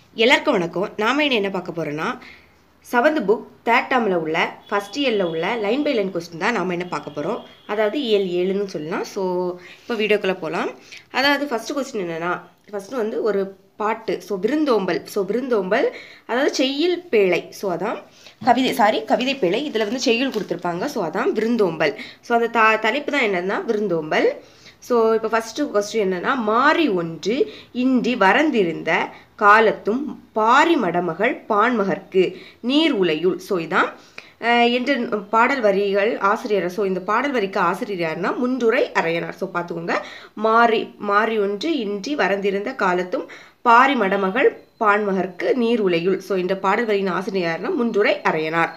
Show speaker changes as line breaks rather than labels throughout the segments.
எல்லாருக்கும் வணக்கம் நாம என்ன என்ன பார்க்க போறோம்னா செவன்த் புக் தேர்ட் டேர்மில் உள்ள ஃபஸ்ட் இயரில் உள்ள லைன் பை லைன் கொஸ்டின் தான் நாம் என்ன பார்க்க போகிறோம் அதாவது இயல் ஏழுன்னு சொல்லலாம் ஸோ இப்போ வீடியோக்குள்ளே போகலாம் அதாவது ஃபஸ்ட்டு கொஸ்டின் என்னென்னா ஃபஸ்ட்டு வந்து ஒரு பாட்டு ஸோ விருந்தோம்பல் ஸோ விருந்தோம்பல் அதாவது செய்யுள் பேழை ஸோ அதான் கவிதை சாரி கவிதை பேழை இதில் வந்து செய்யுள் கொடுத்துருப்பாங்க ஸோ அதான் விருந்தோம்பல் ஸோ அந்த த தலைப்பு தான் என்னன்னா விருந்தோம்பல் ஸோ இப்போ ஃபஸ்ட்டு கொஸ்டின் என்னன்னா மாறி ஒன்று இன்றி வரந்திருந்த காலத்தும் பாரி மடமகள் பான்மகர்க்கு நீர் உலையுள் ஸோ இதான் அஹ், என்ற பாடல் வரிகள் ஆசிரியர் ஸோ இந்த பாடல் வரிக்கு ஆசிரியர் யாருன்னா முன்றுரை அரையனார் ஸோ பார்த்துக்கோங்க மாறி மாறி ஒன்று இன்றி வரந்திருந்த காலத்தும் பாரி மடமகள் பான்மகர்க்கு நீர் உலையுள் ஸோ இந்த பாடல் வரியின் ஆசிரியர் யாருன்னா முன்றுரை அரையனார்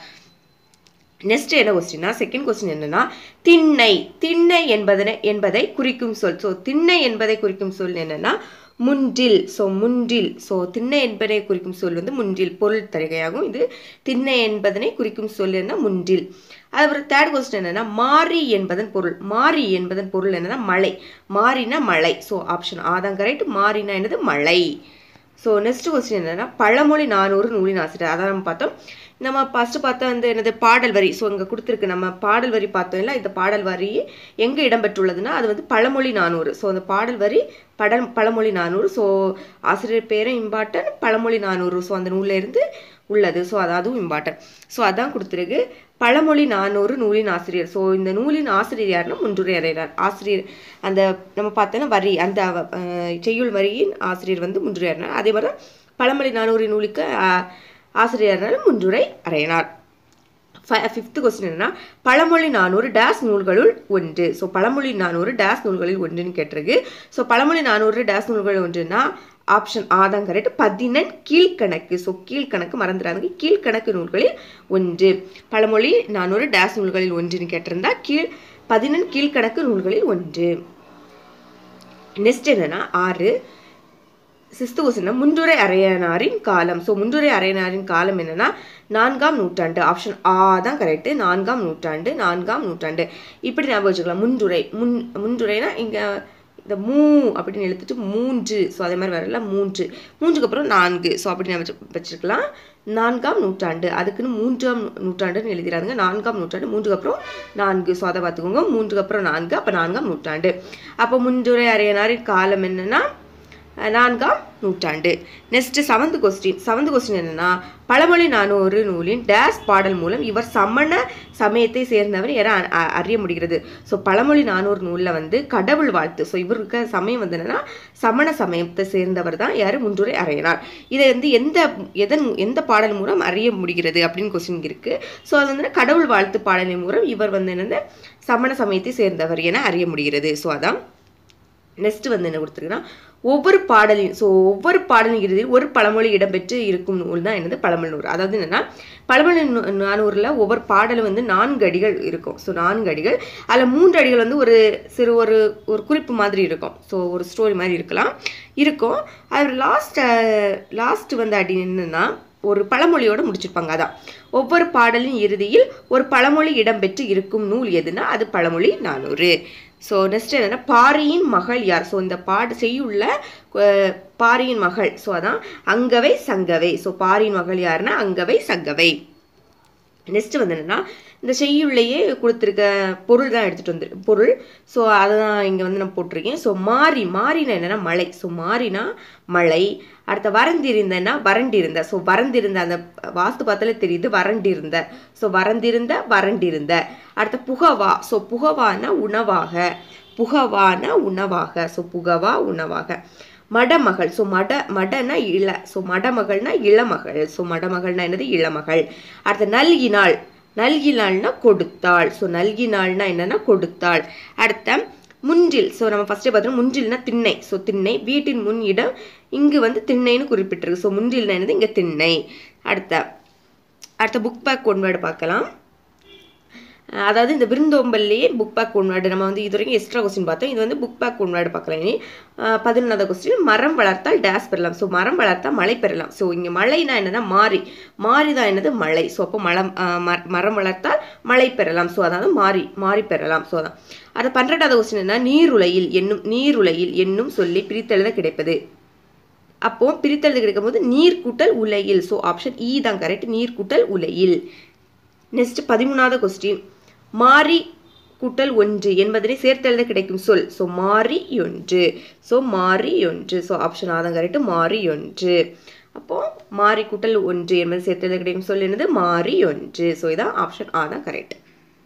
நெக்ஸ்ட் என்ன கொஸ்டின்னா செகண்ட் கொஸ்டின் என்னன்னா திண்ணை திண்ணை என்பதனை என்பதை குறிக்கும் சொல் ஸோ திண்ணை என்பதை குறிக்கும் சொல் என்னன்னா முன்றில் ஸோ முன்றில் ஸோ திண்ணை என்பதை குறிக்கும் சொல் வந்து முன்றில் பொருள் தருகையாகும் இது திண்ணை என்பதனை குறிக்கும் சொல் என்ன முன்றில் அதுக்கப்புறம் தேர்ட் கொஸ்டின் என்னன்னா மாறி என்பதன் பொருள் மாறி என்பதன் பொருள் என்னன்னா மழை மாறினா மழை ஸோ ஆப்ஷன் ஆதான் கரெக்ட் மாறினா என்னது மழை ஸோ நெக்ஸ்ட் கொஸ்டின் என்னன்னா பழமொழி நானூறு நூலின் ஆசிரியர் அதான் நம்ம பார்த்தோம் நம்ம ஃபஸ்ட்டு பார்த்தா வந்து என்னது பாடல் வரி ஸோ இங்கே கொடுத்துருக்கு நம்ம பாடல் வரி பார்த்தோம் இல்லை இந்த பாடல் வரி எங்கே இடம்பெற்றுள்ளதுன்னா அது வந்து பழமொழி நானூறு ஸோ அந்த பாடல் வரி படல் பழமொழி நானூறு ஸோ ஆசிரியர் பேரும் இம்பார்ட்டன் பழமொழி நானூறு ஸோ அந்த நூல்ல இருந்து உள்ளது ஸோ அது அதுவும் இம்பார்ட்டன் ஸோ அதான் கொடுத்துருக்கு பழமொழி நானூறு நூலின் ஆசிரியர் ஸோ இந்த நூலின் ஆசிரியர் யாருன்னா முன்றுரை அறையினார் ஆசிரியர் அந்த நம்ம பார்த்தோன்னா வரி அந்த அஹ், செய்யுள் வரியின் ஆசிரியர் வந்து முன்றுரை அறையினார் அதே மாதிரி தான் பழமொழி நானூறு நூலுக்கு அஹ், ஆசிரியர்னால முன்றுரை அறையினார் ஃபிஃப்த் கொஸ்டின் என்னன்னா பழமொழி நானூறு டேஸ் நூல்களுள் ஒன்று ஸோ பழமொழி நானூறு டேஸ் நூல்களில் ஒன்றுன்னு கேட்டிருக்கு ஸோ பழமொழி நானூறு டேஸ் நூல்கள் ஒன்றுனா ஆப்ஷன் ஆ தான் கரெக்ட் பதினெண் கீழ்கணக்கு ஸோ கீழ்கணக்கு மறந்துடாதீங்க கீழ்கணக்கு நூல்களில் ஒன்று பழமொழி நானூறு டேஸ் நூல்களில் ஒன்றுன்னு கேட்டிருந்தா கீழ் பதினெண் கீழ்கணக்கு நூல்களில் ஒன்று நெக்ஸ்ட் என்னன்னா ஆறு சிஸ்து கொஸ்டின் முன்றுரை அரையனாரின் காலம் ஸோ முன்றுரை அரையனாரின் காலம் என்னன்னா நான்காம் நூற்றாண்டு ஆப்ஷன் ஆ தான் கரெக்டு நான்காம் நூற்றாண்டு நான்காம் நூற்றாண்டு இப்படி ஞாபகம் வச்சுக்கலாம் முன்றுரை முன் முன்றுரைனா இங்கே இந்த மூ அப்படின்னு எழுத்துட்டு மூன்று ஸோ அதே மாதிரி வரல மூன்று மூன்றுக்கு அப்புறம் நான்கு ஸோ அப்படி நம்ம வச்சு- வச்சிருக்கலாம் நான்காம் நூற்றாண்டு அதுக்குன்னு மூன்றாம் நூற்றாண்டுன்னு எழுதிடாதுங்க நான்காம் நூற்றாண்டு மூன்றுக்கு அப்புறம் நான்கு ஸோ அதை பார்த்துக்கோங்க மூன்றுக்கு அப்புறம் நான்கு அப்போ நான்காம் நூற்றாண்டு அப்போ முன்றுரை அரையனாரின் காலம் என்னன்னா அஹ், நான்காம் நூற்றாண்டு next seventh question seventh question என்னன்னா பழமொழி நானூறு நூலின் டேஸ் பாடல் மூலம் இவர் சமண சமயத்தை சேர்ந்தவர் என அ- அ- அறிய முடிகிறது ஸோ பழமொழி நானூறு நூலில் வந்து கடவுள் வாழ்த்து ஸோ இவருக்கு சமயம் வந்து என்னன்னா சமண சமயத்தை சேர்ந்தவர் தான் யார் முன்றுரை அறையனார் இதை வந்து எந்த எதன் எந்த பாடல் மூலம் அறிய முடிகிறது அப்படின்னு கொஸ்டின் இருக்கு ஸோ அது வந்து கடவுள் வாழ்த்து பாடலின் மூலம் இவர் வந்து என்னது சமண சமயத்தை சேர்ந்தவர் என அறிய முடிகிறது ஸோ அதான் நெக்ஸ்ட் வந்து என்ன கொடுத்துருக்குன்னா ஒவ்வொரு பாடலின் ஸோ ஒவ்வொரு பாடலின் இறுதியில் ஒரு பழமொழி இடம்பெற்று இருக்கும் நூல் தான் என்னது பழமொழி நூறு அதாவது என்னன்னா பழமொழி நூ- நானூறில் ஒவ்வொரு பாடலும் வந்து நான்கு அடிகள் இருக்கும் ஸோ நான்கு அடிகள் அதில் மூன்று அடிகள் வந்து ஒரு சிறு ஒரு ஒரு குறிப்பு மாதிரி இருக்கும் ஸோ ஒரு ஸ்டோரி மாதிரி இருக்கலாம் இருக்கும் அது லாஸ்ட் லாஸ்ட் வந்து அடி என்னன்னா ஒரு பழமொழியோட முடிச்சிருப்பாங்க அதான் ஒவ்வொரு பாடலின் இறுதியில் ஒரு பழமொழி இடம்பெற்று இருக்கும் நூல் எதுனா அது பழமொழி நானூறு ஸோ நெக்ஸ்ட் என்னன்னா பாரியின் மகள் யார் ஸோ இந்த பாடு செய்யுள்ள அஹ், பாரியின் மகள் ஸோ அதான் அங்கவை சங்கவை ஸோ பாரியின் மகள் யாருன்னா அங்கவை சங்கவை நெக்ஸ்ட் வந்து என்னன்னா இந்த செய்யுள்ளையே கொடுத்துருக்க பொருள் தான் எடுத்துகிட்டு வந்து பொருள் ஸோ அதை தான் இங்கே வந்து நான் போட்டிருக்கேன் ஸோ மாறி மாறினா என்னன்னா மழை ஸோ மாறினா மழை அடுத்த வறண்டிருந்தன்னா வறண்டிருந்த ஸோ வறண்டிருந்த அந்த வாஸ்து பார்த்தாலே தெரியுது வறண்டிருந்த ஸோ வறண்டிருந்த வறண்டிருந்த அடுத்த புகவா ஸோ புகவானா உணவாக புகவானா உணவாக ஸோ புகவா உணவாக மடமகள் ஸோ மட மடனா இள ஸோ மடமகள்னா இளமகள் ஸோ மடமகள்னா என்னது இளமகள் அடுத்து நல்கினாள் நல்கினாள்னா கொடுத்தாள் ஸோ நல்கினாள்னா என்னன்னா கொடுத்தாள் அடுத்த முன்றில் ஸோ நம்ம ஃபஸ்ட்டே பார்த்தோம் முன்றில்னா திண்ணை ஸோ திண்ணை வீட்டின் முன் இடம் இங்கு வந்து திண்ணைன்னு குறிப்பிட்டிருக்கு ஸோ முன்றில்னா என்னது இங்கே திண்ணை அடுத்த அடுத்த புக் பேக் கொன்வேர்டு பார்க்கலாம் அஹ் அதாவது இந்த விருந்தோம்பல்லையே புக் பேக் கொன்வேர்டு நம்ம வந்து இது வரைக்கும் எக்ஸ்ட்ரா கொஸ்டின் பார்த்தோம் இது வந்து புக் பேக் கொன்வேர்டு பார்க்கலாம் இனி அஹ் பதினொன்றாவது கொஸ்டின் மரம் வளர்த்தால் டேஸ் பெறலாம் ஸோ மரம் வளர்த்தால் மழை பெறலாம் ஸோ இங்கே மழைனா என்னன்னா மாறி மாறி தான் என்னது மழை ஸோ அப்போ மலம் அஹ் மர- மரம் வளர்த்தால் மழை பெறலாம் ஸோ அதாவது மாறி மாறி பெறலாம் ஸோ அதான் அது பன்னிரெண்டாவது கொஸ்டின் என்ன நீருலையில் என்னும் நீருலையில் என்னும் சொல்லி பிரித்தெழுத கிடைப்பது அப்போ பிரித்தெழுது கிடைக்கும் போது நீர் கூட்டல் உலையில் ஸோ ஆப்ஷன் இ தான் கரெக்ட் நீர் கூட்டல் உலையில் நெக்ஸ்ட் பதிமூணாவது கொஸ்டின் மாறி கூட்டல் ஒன்று என்பதனை சேர்த்தெழுத கிடைக்கும் சொல் ஸோ மாறி ஒன்று ஸோ மாறி ஒன்று ஸோ ஆப்ஷன் ஆ தான் கரெக்ட் மாறி ஒன்று அப்போ மாறி கூட்டல் ஒன்று என்பது சேர்த்தெழுத கிடைக்கும் சொல் என்னது மாறி ஒன்று ஸோ இதான் ஆப்ஷன் ஆ தான் கரெக்ட்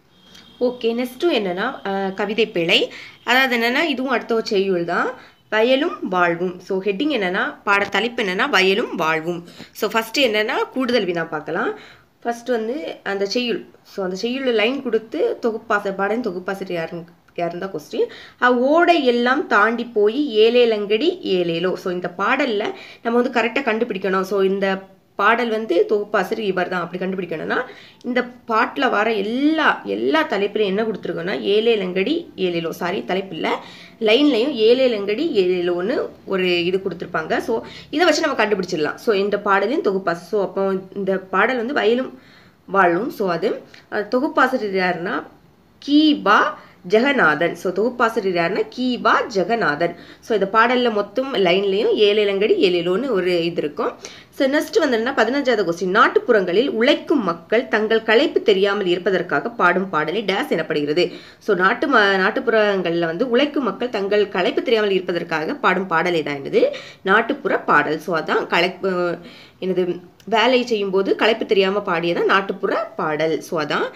ஓகே நெக்ஸ்ட்டும் என்னென்னா கவிதை பிழை அதாவது என்னென்னா இதுவும் அடுத்த ஒரு செய்யுள் தான் வயலும் வாழ்வும் ஸோ ஹெட்டிங் என்னென்னா பாட தலைப்பு என்னென்னா வயலும் வாழ்வும் ஸோ ஃபஸ்ட்டு என்னென்னா கூடுதல் வினா பார்க்கலாம் ஃபஸ்ட்டு வந்து அந்த செய்யுள் ஸோ அந்த செய்யுள் லைன் கொடுத்து தொகுப்பாச பாடன் தொகுப்பாசிரியர் யாருன்னு யாருந்தா கொஸ்டின் ஓடை எல்லாம் தாண்டி போய் ஏலேலங்கடி ஏலேலோ ஸோ இந்த பாடலில் நம்ம வந்து கரெக்டாக கண்டுபிடிக்கணும் ஸோ இந்த பாடல் வந்து தொகுப்பாசிரியர் இவர் தான் அப்படி கண்டுபிடிக்கணும்னா இந்த பாட்டில் வர எல்லா எல்லா தலைப்பிலையும் என்ன கொடுத்துருக்கோன்னா ஏலேலங்கடி ஏலேலோ சாரி தலைப்பில் லைன்லையும் ஏலேலங்கடி ஏலேலோன்னு ஒரு இது கொடுத்துருப்பாங்க ஸோ இதை வச்சு நம்ம கண்டுபிடிச்சிடலாம் ஸோ இந்த பாடலையும் தொகுப்பாசு ஸோ அப்போ இந்த பாடல் வந்து வயலும் வாழும் ஸோ அது தொகுப்பாசிரியர் யாருன்னா கீபா ஜெகநாதன் ஸோ தொகுப்பாசிரியர் யாருன்னா கீபா ஜெகநாதன் ஸோ இந்த பாடலில் மொத்தம் லைன்லையும் ஏழேலங்கடி ஏழேலோன்னு ஒரு இது இருக்கும் ஸோ நெக்ஸ்ட் வந்து பதினஞ்சாவது கொஸ்டின் நாட்டுப்புறங்களில் உழைக்கும் மக்கள் தங்கள் களைப்பு தெரியாமல் இருப்பதற்காக பாடும் பாடலை டேஸ் எனப்படுகிறது ஸோ நாட்டு ம நாட்டுப்புறங்களில் வந்து உழைக்கும் மக்கள் தங்கள் களைப்பு தெரியாமல் இருப்பதற்காக பாடும் பாடலை தான் என்னது நாட்டுப்புற பாடல் ஸோ அதான் களைப்பு எனது வேலை செய்யும்போது களைப்பு தெரியாமல் பாடியதான் நாட்டுப்புற பாடல் ஸோ அதான்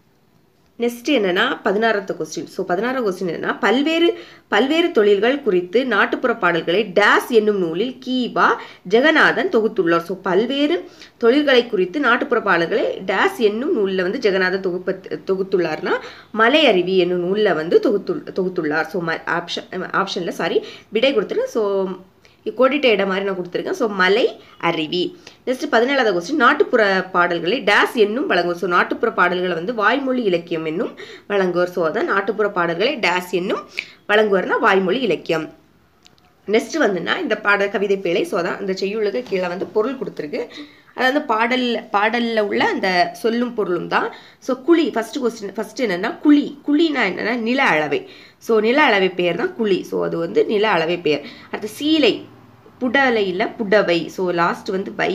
நெக்ஸ்ட் என்னன்னா பதினாறாவது கொஸ்டின் ஸோ பதினாறாவது கொஸ்டின் என்னன்னா பல்வேறு பல்வேறு தொழில்கள் குறித்து நாட்டுப்புற பாடல்களை டேஸ் என்னும் நூலில் கீபா ஜெகநாதன் தொகுத்துள்ளார் ஸோ பல்வேறு தொழில்களை குறித்து நாட்டுப்புற பாடல்களை டேஸ் என்னும் நூலில் வந்து ஜெகநாதன் தொகுப்ப தொகுத்துள்ளார்னா மலை அருவி என்னும் நூலில் வந்து தொகுத்து தொகுத்துள்ளார் ஸோ ம ஆப்ஷன் ஆப்ஷனில் சாரி விடை கொடுத்துருக்கேன் ஸோ கோடிட்ட இடம் மாதிரி நான் கொடுத்துருக்கேன் ஸோ மலை அருவி நெக்ஸ்ட் பதினேழாவது கொஸ்டின் நாட்டுப்புற பாடல்களை டேஸ் என்னும் வழங்குவோர் ஸோ நாட்டுப்புற பாடல்களை வந்து வாய்மொழி இலக்கியம் என்னும் வழங்குவோர் ஸோ அதான் நாட்டுப்புற பாடல்களை டேஸ் என்னும் வழங்குவார்னா வாய்மொழி இலக்கியம் நெக்ஸ்ட் வந்துன்னா இந்த பாடல் கவிதை பிழை ஸோ அதான் இந்த செய்யுளுக்கு கீழே வந்து பொருள் கொடுத்துருக்கு அதாவது பாடல் பாடலில் உள்ள அந்த சொல்லும் பொருளும் தான் ஸோ குழி ஃபர்ஸ்ட் கொஸ்டின் ஃபர்ஸ்ட் என்னன்னா குழி குழினா என்னன்னா நில அளவை ஸோ நில அளவை பெயர் தான் குழி ஸோ அது வந்து நில அளவை பெயர் அடுத்து சீலை புடலை இல்லை புடவை ஸோ லாஸ்ட் வந்து பை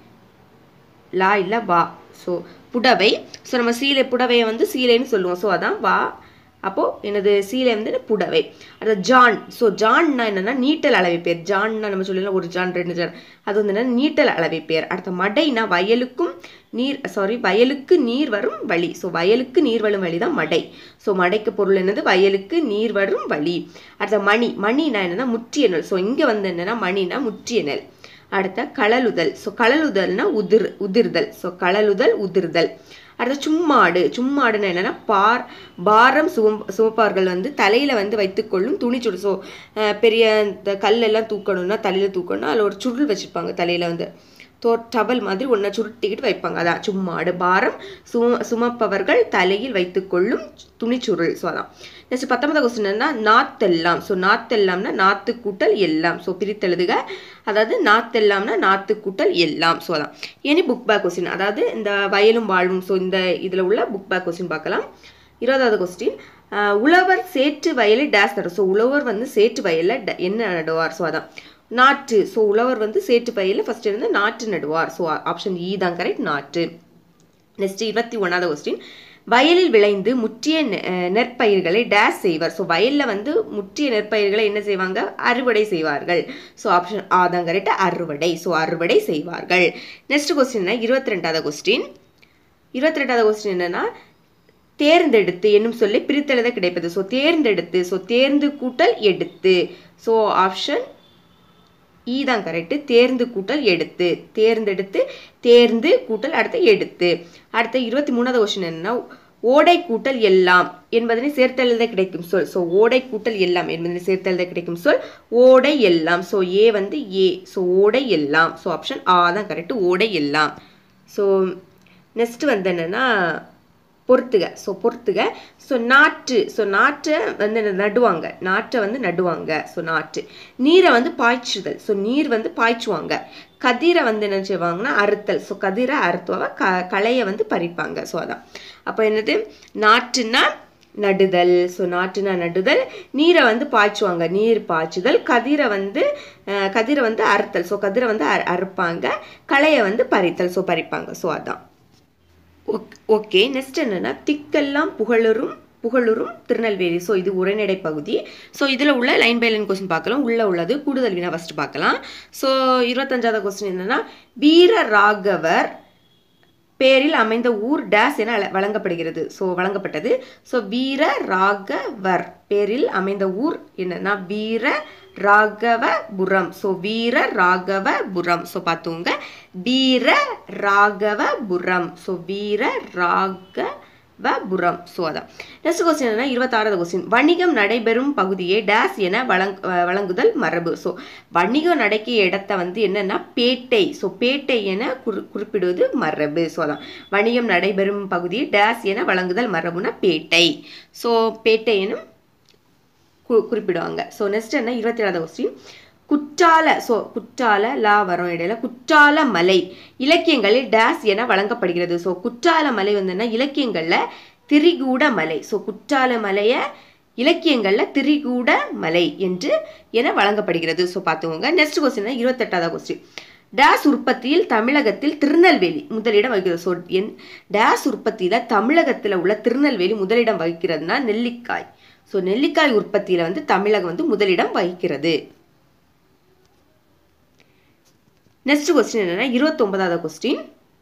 லா இல்லை வா ஸோ புடவை ஸோ நம்ம சீலை புடவையை வந்து சீலைன்னு சொல்லுவோம் ஸோ அதான் வா அப்போது எனது சீலை வந்து புடவை அடுத்து ஜான் ஸோ ஜான்னா என்னென்னா நீட்டல் அளவை பேர் ஜான்னா நம்ம சொல்லலாம் ஒரு ஜான் ரெண்டு ஜான் அது வந்து என்னன்னா நீட்டல் அளவை பேர் அடுத்த மடைனா வயலுக்கும் நீர் சாரி வயலுக்கு நீர் வரும் வழி ஸோ வயலுக்கு நீர் வரும் வழி தான் மடை ஸோ மடைக்கு பொருள் என்னது வயலுக்கு நீர் வரும் வழி அடுத்த மணி மணினா என்னன்னா முற்றிய நெல் ஸோ இங்கே வந்து என்னன்னா மணினா முற்றிய நெல் அடுத்த களலுதல் ஸோ களலுதல்னா உதிர் உதிர்தல் ஸோ களலுதல் உதிர்தல் அடுத்து சும்மாடு சும்மாடுன்னா என்னென்னா பார் பாரம் சுமம் சுமப்பார்கள் வந்து தலையில் வந்து வைத்துக்கொள்ளும் துணிச்சுடு ஸோ பெரிய இந்த கல்லெல்லாம் தூக்கணும்னா தலையில் தூக்கணும்னா அதில் ஒரு சுருள் வச்சுருப்பாங்க தலையில் வந்து தோ டவல் மாதிரி ஒன்றை சுருட்டிக்கிட்டு வைப்பாங்க அதான் சும்மாடு பாரம் சும சுமப்பவர்கள் தலையில் வைத்துக்கொள்ளும் துணிச்சுருள் ஸோ அதான் நெக்ஸ்ட் பத்தொன்பது கொஸ்டின் என்ன நாத்தெல்லாம் ஸோ நாத்தெல்லாம்னா நாத்து கூட்டல் எல்லாம் ஸோ பிரித்தெழுதுக அதாவது நாத்தெல்லாம்னா நாத்து கூட்டல் எல்லாம் ஸோ அதான் இனி புக் பேக் கொஸ்டின் அதாவது இந்த வயலும் வாழ்வும் ஸோ இந்த இதில் உள்ள புக் பேக் கொஸ்டின் பார்க்கலாம் இருபதாவது கொஸ்டின் உழவர் சேற்று வயலில் டேஸ் நடும் ஸோ உழவர் வந்து சேற்று வயலில் என்ன நடுவார் ஸோ அதான் நாற்று ஸோ உழவர் வந்து சேற்று பயிரில் ஃபர்ஸ்ட் இருந்து நாற்று நடுவார் ஸோ ஆப்ஷன் இ தான் கரெக்ட் நாற்று நெக்ஸ்ட் இருபத்தி ஒன்றாவது கொஸ்டின் வயலில் விளைந்து முற்றிய நெற்பயிர்களை டேஸ் செய்வார் ஸோ வயலில் வந்து முற்றிய நெற்பயிர்களை என்ன செய்வாங்க அறுவடை செய்வார்கள் ஸோ ஆப்ஷன் ஆ தான் கரெக்ட் அறுவடை ஸோ அறுவடை செய்வார்கள் நெக்ஸ்ட் கொஸ்டின் இருபத்தி ரெண்டாவது கொஸ்டின் இருபத்தி ரெண்டாவது கொஸ்டின் என்னன்னா தேர்ந்தெடுத்து என்னும் சொல்லி பிரித்தெழுத கிடைப்பது ஸோ தேர்ந்தெடுத்து ஸோ தேர்ந்து கூட்டல் எடுத்து ஸோ ஆப்ஷன் இ தான் கரெக்டு தேர்ந்து கூட்டல் எடுத்து தேர்ந்தெடுத்து தேர்ந்து கூட்டல் அடுத்து எடுத்து அடுத்த இருபத்தி மூணாவது கொஸ்டின் என்னன்னா ஓடை கூட்டல் எல்லாம் என்பதனை சேர்த்தெழுத கிடைக்கும் சொல் ஸோ ஓடை கூட்டல் எல்லாம் என்பதனை சேர்த்தெழுத கிடைக்கும் சொல் ஓடை எல்லாம் ஸோ ஏ வந்து ஏ ஸோ ஓடை எல்லாம் ஸோ ஆப்ஷன் ஆ தான் கரெக்டு ஓடை எல்லாம் ஸோ நெக்ஸ்ட் வந்து என்னென்னா பொறுத்துக ஸோ பொறுத்துக ஸோ நாற்று ஸோ நாற்றை வந்து நடுவாங்க நாற்றை வந்து நடுவாங்க ஸோ நாற்று நீரை வந்து பாய்ச்சுதல் ஸோ நீர் வந்து பாய்ச்சுவாங்க கதிரை வந்து என்ன செய்வாங்கன்னா அறுத்தல் ஸோ கதிரை அறுத்துவாங்க க களையை வந்து பறிப்பாங்க ஸோ அதான் அப்போ என்னது நாற்றுன்னா நடுதல் ஸோ நாட்டுனா நடுதல் நீரை வந்து பாய்ச்சுவாங்க நீர் பாய்ச்சுதல் கதிரை வந்து அஹ், கதிரை வந்து அறுத்தல் ஸோ கதிரை வந்து அறு அறுப்பாங்க களையை வந்து பறித்தல் ஸோ பறிப்பாங்க ஸோ அதான் ஓகே நெக்ஸ்ட் என்னன்னா திக்கெல்லாம் புகழரும் புகழூரும் திருநெல்வேலி ஸோ இது உரைநடை பகுதி ஸோ இதில் உள்ள லைன் பை லைன் கொஸ்டின் பார்க்கலாம் உள்ளே உள்ளது கூடுதல் வினா ஃபஸ்ட் பார்க்கலாம் ஸோ இருபத்தஞ்சாவது கொஸ்டின் என்னன்னா வீர ராகவர் பேரில் அமைந்த ஊர் டேஸ் என அழ- வழங்கப்படுகிறது ஸோ வழங்கப்பட்டது ஸோ வீர ராகவர் பேரில் அமைந்த ஊர் என்னன்னா வீர ராகவபுரம் ஸோ வீர ராகவபுரம் ஸோ பார்த்துங்க வீர ராகவபுரம் ஸோ வீர ராகவபுரம் ஸோ அதான் நெக்ஸ்ட் கொஸ்டின் என்ன இருபத்தாறாவது கொஸ்டின் வணிகம் நடைபெறும் பகுதியை டேஸ் என வழங் அஹ் வழங்குதல் மரபு ஸோ வணிகம் நடக்கிய இடத்த வந்து என்னன்னா பேட்டை ஸோ பேட்டை என குறி குறிப்பிடுவது மரபு ஸோ அதான் வணிகம் நடைபெறும் பகுதியை டேஸ் என வழங்குதல் மரபுனா பேட்டை ஸோ பேட்டை எனும் கு குறிப்பிடுவாங்க ஸோ நெக்ஸ்ட் என்ன இருபத்தி ஏழாவது கொஸ்டின் குற்றால ஸோ குற்றால லா வரும் இடையில குற்றால மலை இலக்கியங்களில் டேஸ் என வழங்கப்படுகிறது ஸோ குற்றால மலை வந்துன்னா இலக்கியங்களில் திரிகூட மலை ஸோ குற்றால மலையை இலக்கியங்களில் திரிகூட மலை என்று என வழங்கப்படுகிறது ஸோ பார்த்துக்கோங்க நெக்ஸ்ட் கொஸ்டின் இருபத்தெட்டாவது கொஸ்டின் டேஸ் உற்பத்தியில் தமிழகத்தில் திருநெல்வேலி முதலிடம் வகிக்கிறது ஸோ என் டேஸ் உற்பத்தியில் தமிழகத்தில் உள்ள திருநெல்வேலி முதலிடம் வகிக்கிறதுனா நெல்லிக்காய் ஸோ நெல்லிக்காய் உற்பத்தியில் வந்து தமிழகம் வந்து முதலிடம் வகிக்கிறது நெக்ஸ்ட் கொஸ்டின் என்னன்னா இருபத்தொன்பதாவது கொஸ்டின்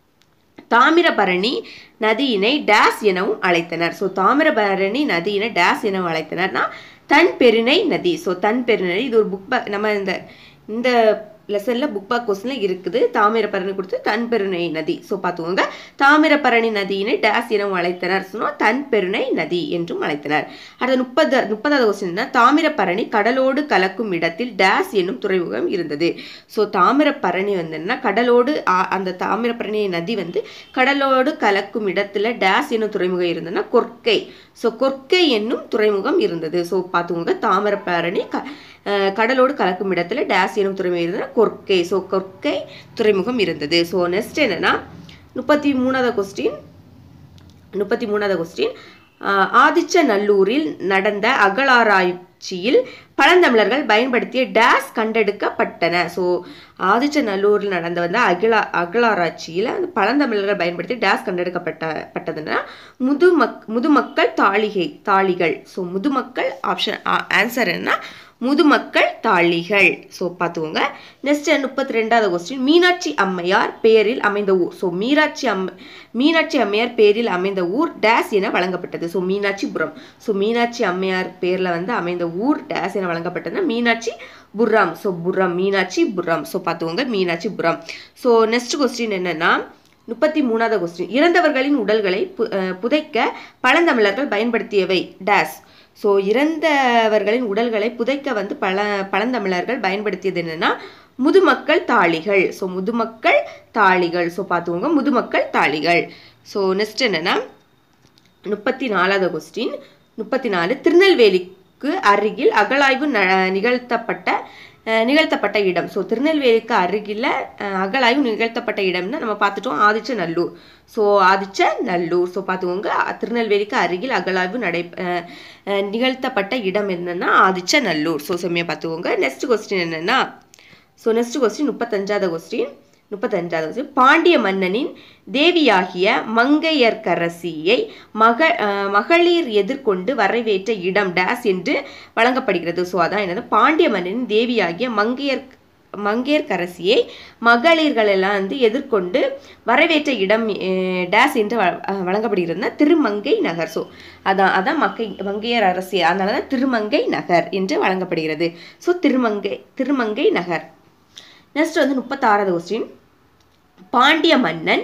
தாமிரபரணி நதியினை டேஸ் எனவும் அழைத்தனர் ஸோ தாமிரபரணி நதியினை டேஸ் எனவும் அழைத்தனர்னா தன் பெருணை நதி ஸோ தன் பெருணை இது ஒரு புக் பேக் நம்ம இந்த இந்த லெசனில் புக் பேக் கொஸ்டினில் இருக்குது தாமிரபரணி கொடுத்து தன் பெருணை நதி ஸோ பார்த்துக்கோங்க தாமிரபரணி நதியினை டேஸ் எனவும் அழைத்தனர் சொன்னால் தன் பெருணை நதி என்றும் அழைத்தனர் அடுத்த முப்பது முப்பதாவது கொஸ்டின் தாமிரபரணி கடலோடு கலக்கும் இடத்தில் டேஸ் என்னும் துறைமுகம் இருந்தது ஸோ தாமிரபரணி வந்துன்னா கடலோடு ஆ- அந்த தாமிரபரணி நதி வந்து கடலோடு கலக்கும் இடத்துல டேஸ் என்னும் துறைமுகம் இருந்ததுன்னா கொர்க்கை ஸோ கொர்க்கை என்னும் துறைமுகம் இருந்தது ஸோ பார்த்துக்கோங்க தாமிரபரணி க அஹ் கடலோடு கலக்கும் இடத்துல டேஸ் என்னும் துறைமுகம் இருந்ததுன்னா கொர்க்கை ஸோ கொர்க்கை துறைமுகம் இருந்தது ஸோ நெக்ஸ்ட் என்னன்னா முப்பத்தி மூணாவது கொஸ்டின் முப்பத்தி மூணாவது கொஸ்டின் ஆதிச்சநல்லூரில் நடந்த அகழாராய்ச்சியில் பழந்தமிழர்கள் பயன்படுத்திய டேஸ் கண்டெடுக்கப்பட்டன ஸோ ஆதிச்சநல்லூரில் நடந்த வந்து அகிலா அகழாராய்ச்சியில் அந்த பழந்தமிழர்கள் பயன்படுத்தி டேஸ் கண்டெடுக்கப்பட்ட பட்டதுன்னா முதுமக் முதுமக்கள் தாளிகை தாளிகள் ஸோ முதுமக்கள் ஆப்ஷன் ஆன்சர் என்ன முதுமக்கள் தாளிகள் ஸோ பார்த்துக்கோங்க நெக்ஸ்ட் முப்பத்தி ரெண்டாவது கொஸ்டின் மீனாட்சி அம்மையார் பெயரில் அமைந்த ஊர் ஸோ மீனாட்சி அம் மீனாட்சி அம்மையார் பேரில் அமைந்த ஊர் டேஸ் என வழங்கப்பட்டது ஸோ மீனாட்சிபுரம் ஸோ மீனாட்சி அம்மையார் பேரில் வந்து அமைந்த ஊர் டேஸ் என வழங்கப்பட்டதுன்னா மீனாட்சி புரம் ஸோ புரம் மீனாட்சி புரம் ஸோ பார்த்துக்கோங்க மீனாட்சிபுரம் ஸோ நெக்ஸ்ட் கொஸ்டின் என்னன்னா முப்பத்தி மூணாவது கொஸ்டின் இறந்தவர்களின் உடல்களை பு- அஹ் புதைக்க பழந்தமிழர்கள் பயன்படுத்தியவை டேஸ் ஸோ இறந்தவர்களின் உடல்களை புதைக்க வந்து பழ பழந்தமிழர்கள் பயன்படுத்தியது என்னன்னா முதுமக்கள் தாளிகள் ஸோ முதுமக்கள் தாளிகள் ஸோ பார்த்துக்கோங்க முதுமக்கள் தாளிகள் ஸோ நெக்ஸ்ட் என்னன்னா முப்பத்தி நாலாவது கொஸ்டின் முப்பத்தி நாலு திருநெல்வேலிக்கு அருகில் அகழாய்வு ந நிகழ்த்தப்பட்ட அஹ், நிகழ்த்தப்பட்ட இடம் ஸோ திருநெல்வேலிக்கு அருகில் அஹ், அகழாய்வு நிகழ்த்தப்பட்ட இடம்னு நம்ம பார்த்துட்டோம் ஆதிச்சநல்லூர் ஸோ ஆதிச்சநல்லூர் ஸோ பார்த்துக்கோங்க அ- திருநெல்வேலிக்கு அருகில் அகழாய்வு நடை அஹ், அஹ், நிகழ்த்தப்பட்ட இடம் என்னன்னா ஆதிச்சநல்லூர் ஸோ செம்மையாக பார்த்துக்கோங்க நெக்ஸ்ட் கொஸ்டின் என்னன்னா ஸோ நெக்ஸ்ட் கொஸ்டின் முப்பத்தஞ்சாவது கொஸ்டின் முப்பத்தஞ்சாவது கொஸ்டின் பாண்டிய மன்னனின் தேவியாகிய மங்கையர்க்கரசியை மக அஹ், மகளிர் எதிர்கொண்டு வரவேற்ற இடம் டேஸ் என்று வழங்கப்படுகிறது ஸோ அதான் என்னது பாண்டிய மன்னனின் தேவியாகிய மங்கையர் மங்கையர்க்கரசியை மகளிர்கள் எல்லாம் வந்து எதிர்கொண்டு வரவேற்ற இடம் அஹ், டேஸ் என்று வ- அஹ், வழங்கப்படுகிறதுனா திருமங்கை நகர் ஸோ அதான் அதான் மக்கை மங்கையர் அரசி அதனால தான் திருமங்கை நகர் என்று வழங்கப்படுகிறது ஸோ திருமங்கை திருமங்கை நகர் நெக்ஸ்ட் வந்து முப்பத்தாறாவது கொஸ்டின் பாண்டிய மன்னன்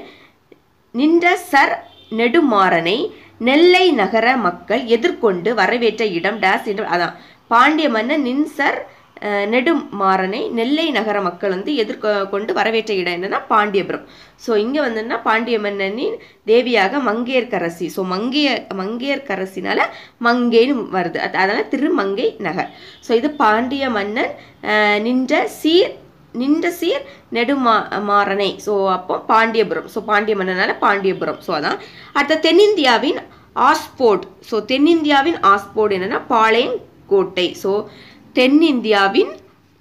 நின்ற சர் நெடுமாறனை நெல்லை நகர மக்கள் எதிர்கொண்டு வரவேற்ற இடம் டேஸ் என்று அதான் பாண்டிய மன்னன் நின்சர் அஹ், நெடுமாறனை நெல்லை நகர மக்கள் வந்து எதிர்கொண்டு வரவேற்ற இடம் என்னன்னா பாண்டியபுரம் ஸோ இங்கே வந்துன்னா பாண்டிய மன்னனின் தேவியாக மங்கையர்க்கரசி ஸோ மங்கைய மங்கையர்க்கரசினால மங்கைன்னு வருது அது- அதனால திருமங்கை நகர் ஸோ இது பாண்டிய மன்னன் அஹ், நின்ற சீர் நின்ற சீர் நெடுமா மாறனை ஸோ அப்போ பாண்டியபுரம் ஸோ பாண்டிய மன்னனால பாண்டியபுரம் ஸோ அதான் அடுத்த தென்னிந்தியாவின் ஆஸ்போர்ட் ஸோ தென்னிந்தியாவின் ஆஸ்போர்ட் என்னன்னா பாளையங்கோட்டை ஸோ தென்னிந்தியாவின்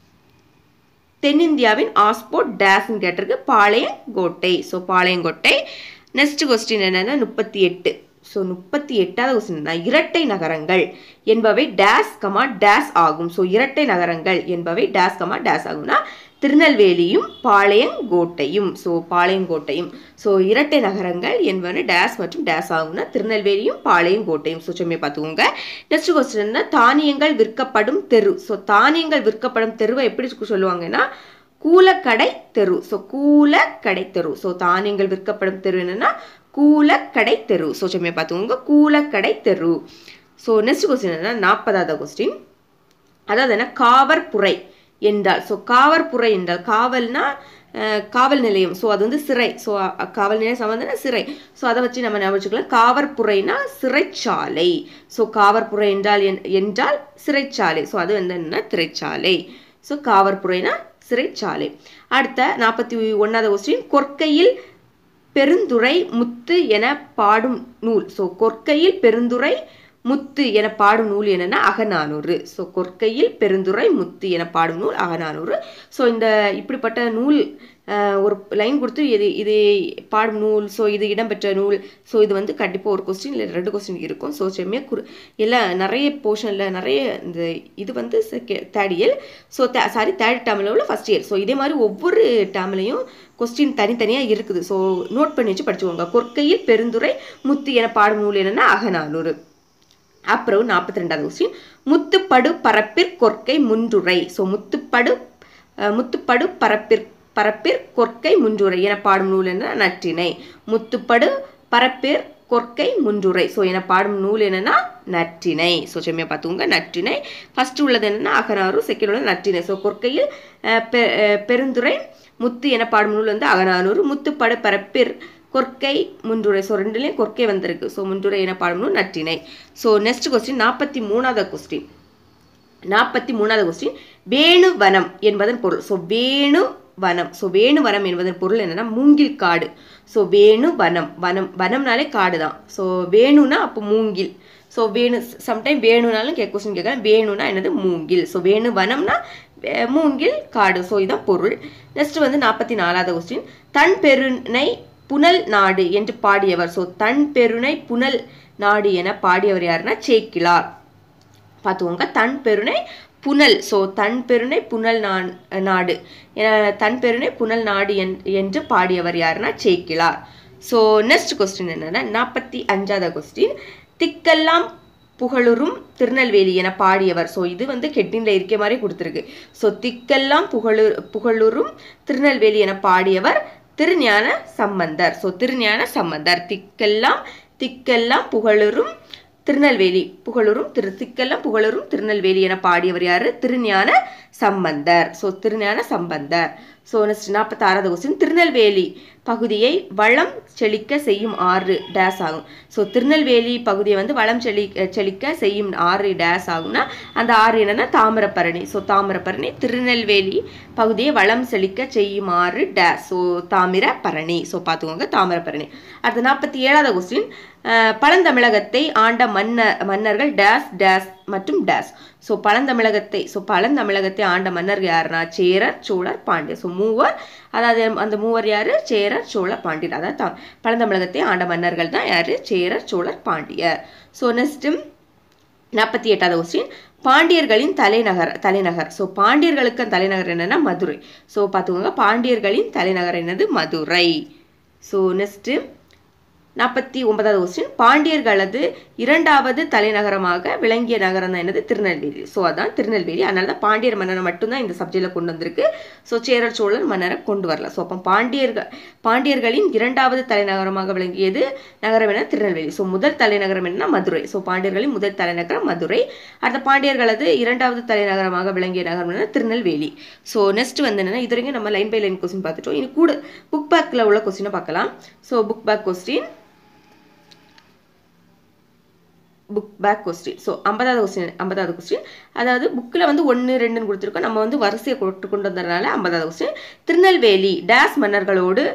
தென்னிந்தியாவின் ஆஸ்போர்ட் டேஸ்ன்னு கேட்டிருக்கு Palayamkottai so Palayamkottai next question என்னன்னா முப்பத்தி எட்டு ஸோ முப்பத்தி எட்டாவது கொஸ்டின் தான் இரட்டை நகரங்கள் என்பவை டேஸ் கமா டேஸ் ஆகும் ஸோ இரட்டை நகரங்கள் என்பவை டேஸ் கமா டேஸ் ஆகும்னா திருநெல்வேலியும் பாளையங்கோட்டையும் ஸோ பாளையங்கோட்டையும் ஸோ இரட்டை நகரங்கள் என்பன டேஸ் மற்றும் டேஸ் ஆகும்னா திருநெல்வேலியும் பாளையங்கோட்டையும் ஸோ சும்மா பார்த்துக்கோங்க நெக்ஸ்ட் கொஸ்டின் என்ன தானியங்கள் விற்கப்படும் தெரு ஸோ தானியங்கள் விற்கப்படும் தெருவை எப்படி சொல்லுவாங்கன்னா கூலக்கடை தெரு ஸோ கூலக்கடை தெரு ஸோ தானியங்கள் விற்கப்படும் தெரு என்னன்னா கூலக்கடை தெரு ஸோ சும்மா பார்த்துக்கோங்க கூலக்கடை தெரு ஸோ நெக்ஸ்ட் கொஸ்டின் என்ன நாற்பதாவது கொஸ்டின் அதாவது என்ன காவற்புரை என்றால் ஸோ காவற்புரை என்றால் காவல்னா அஹ், காவல் நிலையம் ஸோ அது வந்து சிறை ஸோ காவல் நிலையம் சம்மந்தன சிறை ஸோ அதை வச்சு நம்ம ஞாபகம் வச்சுக்கலாம் காவற்புரைனா சிறைச்சாலை ஸோ காவற்புரை என்றால் என்- என்றால் சிறைச்சாலை ஸோ அது வந்து என்ன திரைச்சாலை ஸோ காவற்புரைனா சிறைச்சாலை அடுத்த நாற்பத்தி ஒன்றாவது கொஸ்டின் கொற்கையில் பெருந்துரை முத்து என பாடும் நூல் ஸோ கொற்கையில் பெருந்துரை முத்து என பாடும் நூல் என்னன்னா அகநானூறு ஸோ கொற்கையில் பெருந்துரை முத்து என பாடும் நூல் அகநானூறு ஸோ இந்த இப்படிப்பட்ட நூல் அஹ், ஒரு லைன் கொடுத்து இது இது பாடும் நூல் ஸோ இது இடம்பெற்ற நூல் ஸோ இது வந்து கண்டிப்பாக ஒரு கொஸ்டின் இல்லை ரெண்டு கொஸ்டின் இருக்கும் ஸோ செம்மையாக குறு எல்லாம் நிறைய போர்ஷனில் நிறைய இந்த இது வந்து third year so sorry third டேர்மில் உள்ள ஃபஸ்ட் இயர் ஸோ இதே மாதிரி ஒவ்வொரு டேர்ம்லையும் கொஸ்டின் தனித்தனியாக இருக்குது ஸோ நோட் பண்ணி வச்சு படிச்சுக்கோங்க கொற்கையில் பெருந்துரை முத்து என பாடும் நூல் என்னன்னா அகநானூறு அப்புறம் நாற்பத்தி ரெண்டாவது கொஸ்டின் முத்துப்படு பரப்பிற் கொற்கை முன்றுரை ஸோ முத்துப்படு அஹ், முத்துப்படு பரப்பிற் பரப்பிற் கொற்கை முன்றுரை என பாடும் நூல் என்ன நற்றிணை முத்துப்படு பரப்பிற் கொற்கை முன்றுரை ஸோ என பாடும் நூல் என்னன்னா நற்றிணை ஸோ செம்மையாக பார்த்துக்கோங்க நற்றிணை ஃபர்ஸ்ட் உள்ளது என்னன்னா அகநானூறு செகண்ட் உள்ளது நற்றிணை ஸோ கொற்கையில் அஹ், பெ- அஹ், பெருந்துரை முத்து என பாடும் நூல் வந்து அகநானூறு முத்துப்படு பரப்பிற் கொற்கை முன்றுரை ஸோ ரெண்டுலேயும் கொற்கை வந்திருக்கு ஸோ முன்றுரை என பாடும் நூல் நற்றிணை ஸோ நெக்ஸ்ட் கொஸ்டின் நாற்பத்தி மூணாவது கொஸ்டின் நாற்பத்தி மூணாவது கொஸ்டின் வேணுவனம் என்பதன் பொருள் ஸோ வேணு வனம் ஸோ வேணுவனம் என்பதன் பொருள் என்னன்னா மூங்கில் காடு ஸோ வேணு வனம் வனம் வனம்னாலே காடு தான் ஸோ வேணுனா அப்போ மூங்கில் ஸோ வேணு சம்டைம் வேணுனாலும் கே கொஸ்டின் கேட்குறேன் வேணுனா என்னது மூங்கில் ஸோ வேணு வனம்னா வே- மூங்கில் காடு ஸோ இதான் பொருள் நெக்ஸ்ட் வந்து நாற்பத்தி நாலாவது கொஸ்டின் தன் பெருனை புனல் நாடு என்று பாடியவர் ஸோ தன் பெருனை புனல் நாடு என பாடியவர் யாருன்னா சேக்கிலார் பார்த்துக்கோங்க தன் பெருனை புனல் ஸோ தன் பெருனை புனல் நான் நாடு என- தன் பெருனை புனல் நாடு என் என்று பாடியவர் யாருன்னா சேக்கிலார் ஸோ நெக்ஸ்ட் கொஸ்டின் என்னன்னா நாற்பத்தி அஞ்சாவது கொஸ்டின் திக்கெல்லாம் புகழுறும் திருநெல்வேலி என பாடியவர் ஸோ இது வந்து ஹெட்டிங்கில் இருக்க மாதிரி கொடுத்துருக்கு ஸோ திக்கெல்லாம் புகழு புகழுறும் திருநெல்வேலி என பாடியவர் திருஞான சம்பந்தர் ஸோ திருஞான சம்பந்தர் திக்கெல்லாம் திக்கெல்லாம் புகழுறும் திருநெல்வேலி புகழுறும் திரு திக்கெல்லாம் புகழுறும் திருநெல்வேலி என பாடியவர் யாரு Thirugnana Sambandar so Thirugnana Sambandar so next நாற்பத்தாறாவது கொஸ்டின் திருநெல்வேலி பகுதியை வளம் செழிக்க செய்யும் ஆறு டேஸ் ஆகும் ஸோ திருநெல்வேலி பகுதியை வந்து வளம் செழி செழிக்க செய்யும் ஆறு டேஸ் ஆகும்னா அந்த ஆறு என்னன்னா தாமிரபரணி ஸோ தாமிரபரணி திருநெல்வேலி பகுதியை வளம் செழிக்க செய்யும் ஆறு டேஸ் ஸோ தாமிரபரணி ஸோ பார்த்துக்கோங்க தாமிரபரணி அடுத்து நாற்பத்தி ஏழாவது கொஸ்டின் பழந்தமிழகத்தை ஆண்ட மன்ன மன்னர்கள் டேஸ் டேஸ் மற்றும் டேஸ் ஸோ பழந்தமிழகத்தை ஸோ பழந்தமிழகத்தை ஆண்ட மன்னர் யாருன்னா சேரர் சோழர் பாண்டியர் ஸோ மூவர் அதாவது அந்த மூவர் யாரு சேரர் சோழர் பாண்டியர் அதாவது த- பழந்தமிழகத்தை ஆண்ட மன்னர்கள் தான் யாரு சேரர் சோழர் பாண்டியர் ஸோ நெக்ஸ்ட்டு நாற்பத்தி எட்டாவது கொஸ்டின் பாண்டியர்களின் தலைநகர் தலைநகர் ஸோ பாண்டியர்களுக்கு தலைநகர் என்னன்னா மதுரை ஸோ பார்த்துக்கோங்க பாண்டியர்களின் தலைநகர் என்னது மதுரை ஸோ நெக்ஸ்ட்டு நாற்பத்தி ஒன்பதாவது கொஸ்டின் பாண்டியர்களது இரண்டாவது தலைநகரமாக விளங்கிய நகரம் தான் என்னது திருநெல்வேலி ஸோ அதான் திருநெல்வேலி அதனால தான் பாண்டியர் மன்னரை மட்டும்தான் இந்த சப்ஜெக்டில் கொண்டு வந்திருக்கு ஸோ சேரர் சோழர் மன்னரை கொண்டு வரல ஸோ அப்போ பாண்டியர்கள் பாண்டியர்களின் இரண்டாவது தலைநகரமாக விளங்கியது நகரம் என்ன திருநெல்வேலி ஸோ முதல் தலைநகரம் என்ன மதுரை ஸோ பாண்டியர்களின் முதல் தலைநகரம் மதுரை அடுத்த பாண்டியர்களது இரண்டாவது தலைநகரமாக விளங்கிய நகரம் என்ன திருநெல்வேலி ஸோ நெக்ஸ்ட் வந்து என்னன்னா இது வரைக்கும் நம்ம லைன் பை லைன் கொஸ்டின் பார்த்துட்டோம் இனி கூட புக் பேக்கில் உள்ள கொஸ்டினை பார்க்கலாம் so book back question book back question so ஐம்பதாவது கொஸ்டின் ஐம்பதாவது கொஸ்டின் அதாவது புக்கில் வந்து ஒன்று ரெண்டுன்னு கொடுத்துருக்கோம் நம்ம வந்து வரிசையை கொட்டு கொண்டு வந்ததுனால ஐம்பதாவது கொஸ்டின் திருநெல்வேலி டேஸ் மன்னர்களோடு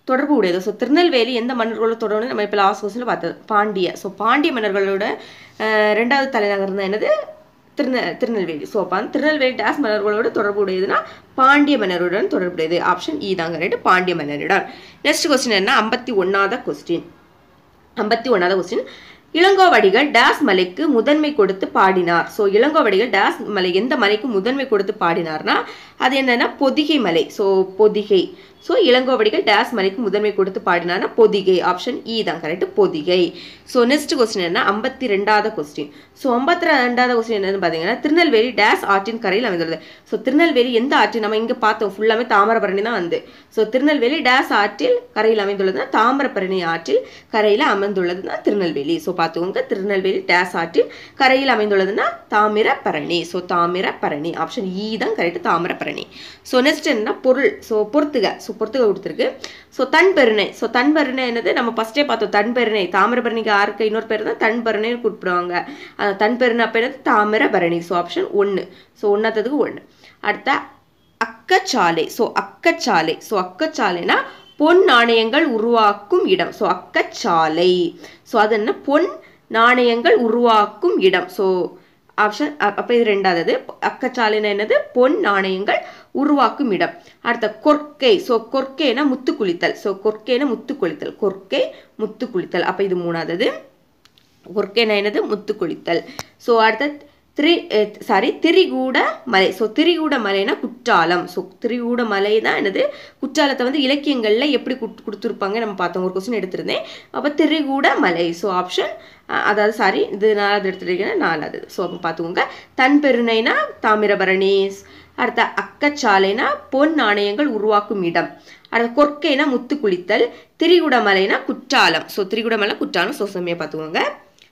தொடர்பு உடையது ஸோ திருநெல்வேலி எந்த மன்னர்களோட தொடர்பு நம்ம இப்போ லாஸ்ட் கொஸ்டினில் பார்த்தது பாண்டிய ஸோ பாண்டிய மன்னர்களோட அஹ், ரெண்டாவது தலைநகர் தான் என்னது திருநெ திருநெல்வேலி ஸோ அப்போ திருநெல்வேலி டேஸ் மன்னர்களோட தொடர்பு உடையதுன்னா பாண்டிய மன்னருடன் தொடர்புடையது ஆப்ஷன் இ தாங்க ரைட்டு பாண்டிய மன்னருடன் நெக்ஸ்ட் கொஸ்டின் என்ன ஐம்பத்தி ஒன்றாவது கொஸ்டின் ஐம்பத்தி ஒன்றாவது கொஸ்டின் இளங்கோவடிகள் டேஸ் மலைக்கு முதன்மை கொடுத்து பாடினார் ஸோ இளங்கோவடிகள் டேஸ் மலை எந்த மலைக்கு முதன்மை கொடுத்து பாடினார்னா அது என்னன்னா பொதிகை மலை so Pothigai so Ilangovadigal dash மலைக்கு முதன்மை கொடுத்து பாடினார்னா பொதிகை ஆப்ஷன் இ தான் correct Pothigai so next question என்ன ஐம்பத்தி ரெண்டாவது கொஸ்டின் ஸோ ஐம்பத்தி ரெண்டாவது கொஸ்டின் என்னன்னு பார்த்தீங்கன்னா திருநெல்வேலி டேஸ் ஆற்றின் கரையில் அமைந்துள்ளது ஸோ திருநெல்வேலி எந்த ஆற்றின் நம்ம இங்கே பார்த்தோம் ஃபுல்லாமே தாமிரபரணி தான் வந்து ஸோ திருநெல்வேலி டேஸ் ஆற்றில் கரையில் அமைந்துள்ளதுன்னா தாமிரபரணி ஆற்றில் கரையில் அமைந்துள்ளதுன்னா திருநெல்வேலி ஸோ பார்த்துக்கோங்க திருநெல்வேலி டேஸ் ஆற்றில் கரையில் அமைந்துள்ளதுன்னா தாமிரபரணி ஸோ தாமிரபரணி ஆப்ஷன் இ தான் கரெக்ட் தாமிரபரணி ஸோ நெக்ஸ்ட் என்ன பொருள் ஸோ பொறுத்துக ஸோ பொறுத்துக கொடுத்துருக்கு ஸோ தன்பெருணை ஸோ தன்பெருணை என்னது நம்ம ஃபஸ்ட்டே பார்த்தோம் தன்பெருணை தாமிரபரணிக்கு யாருக்கு இன்னொரு பேர் தான் தன்பெருணைன்னு கூப்பிடுவாங்க அந்த தன்பெருணை அப்போ என்னது தாமிரபரணி ஸோ ஆப்ஷன் ஒன்று ஸோ ஒன்றாத்ததுக்கு ஒன்று அடுத்த அக்கச்சாலை ஸோ அக்கச்சாலை ஸோ அக்கச்சாலைனா பொன் நாணயங்கள் உருவாக்கும் இடம் ஸோ அக்கச்சாலை ஸோ அது என்ன பொன் நாணயங்கள் உருவாக்கும் இடம் ஸோ ஆப்ஷன் அப்போ இது ரெண்டாவது அக்கச்சாலைனா என்னது பொன் நாணயங்கள் உருவாக்கும் இடம் அடுத்த கொர்க்கை ஸோ கொர்க்கைனா முத்து குளித்தல் ஸோ கொர்க்கைனா முத்து குளித்தல் கொர்க்கை முத்து குளித்தல் அப்போ இது மூணாவது கொர்க்கைனா என்னது முத்து குளித்தல் ஸோ அடுத்த திரி சாரி திரிகூட மலை ஸோ திரிகூட மலைனா குற்றாலம் ஸோ திரிகூட மலை தான் என்னது குற்றாலத்தை வந்து இலக்கியங்களில் எப்படி குட் கொடுத்துருப்பாங்க நம்ம பார்த்தோம் ஒரு கொஸ்டின் எடுத்திருந்தேன் அப்போ திரிகூட மலை ஸோ ஆப்ஷன் அதாவது சாரி இது நாலாவது எடுத்துருக்கேன் நாலாவது ஸோ அப்போ பார்த்துக்கோங்க தன்பெருணைனா தாமிரபரணி அடுத்த அக்கச்சாலைனா பொன் நாணயங்கள் உருவாக்கும் இடம் அடுத்த கொர்க்கைனா முத்து குளித்தல் திரிகுடமலைனா குற்றாலம் ஸோ திரிகுடமலை குற்றாலம் ஸோ செம்மையாக பார்த்துக்கோங்க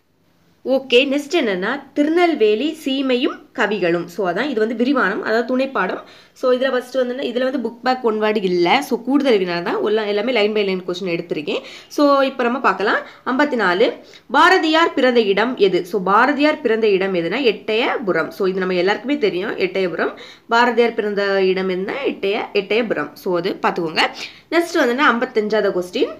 ஓகே நெக்ஸ்ட் என்னன்னா திருநெல்வேலி சீமையும் கவிகளும் ஸோ அதான் இது வந்து விரிவானம் அதாவது துணைப்பாடம் ஸோ இதில் ஃபஸ்ட்டு வந்து இதில் வந்து புக் பேக் ஒன் வேர்டு இல்லை ஸோ கூடுதல் வினா தான் எல்லாம் எல்லாமே லைன் பை லைன் கொஸ்டின் எடுத்திருக்கேன் ஸோ இப்போ நம்ம பார்க்கலாம் ஐம்பத்தி நாலு பாரதியார் பிறந்த இடம் எது ஸோ பாரதியார் பிறந்த இடம் எதுனா எட்டயபுரம் ஸோ இது நம்ம எல்லாருக்குமே தெரியும் எட்டயபுரம் பாரதியார் பிறந்த இடம் என்ன எட்டய எட்டயபுரம் ஸோ அது பார்த்துக்கோங்க நெக்ஸ்ட் வந்துன்னா ஐம்பத்தஞ்சாவது கொஸ்டின்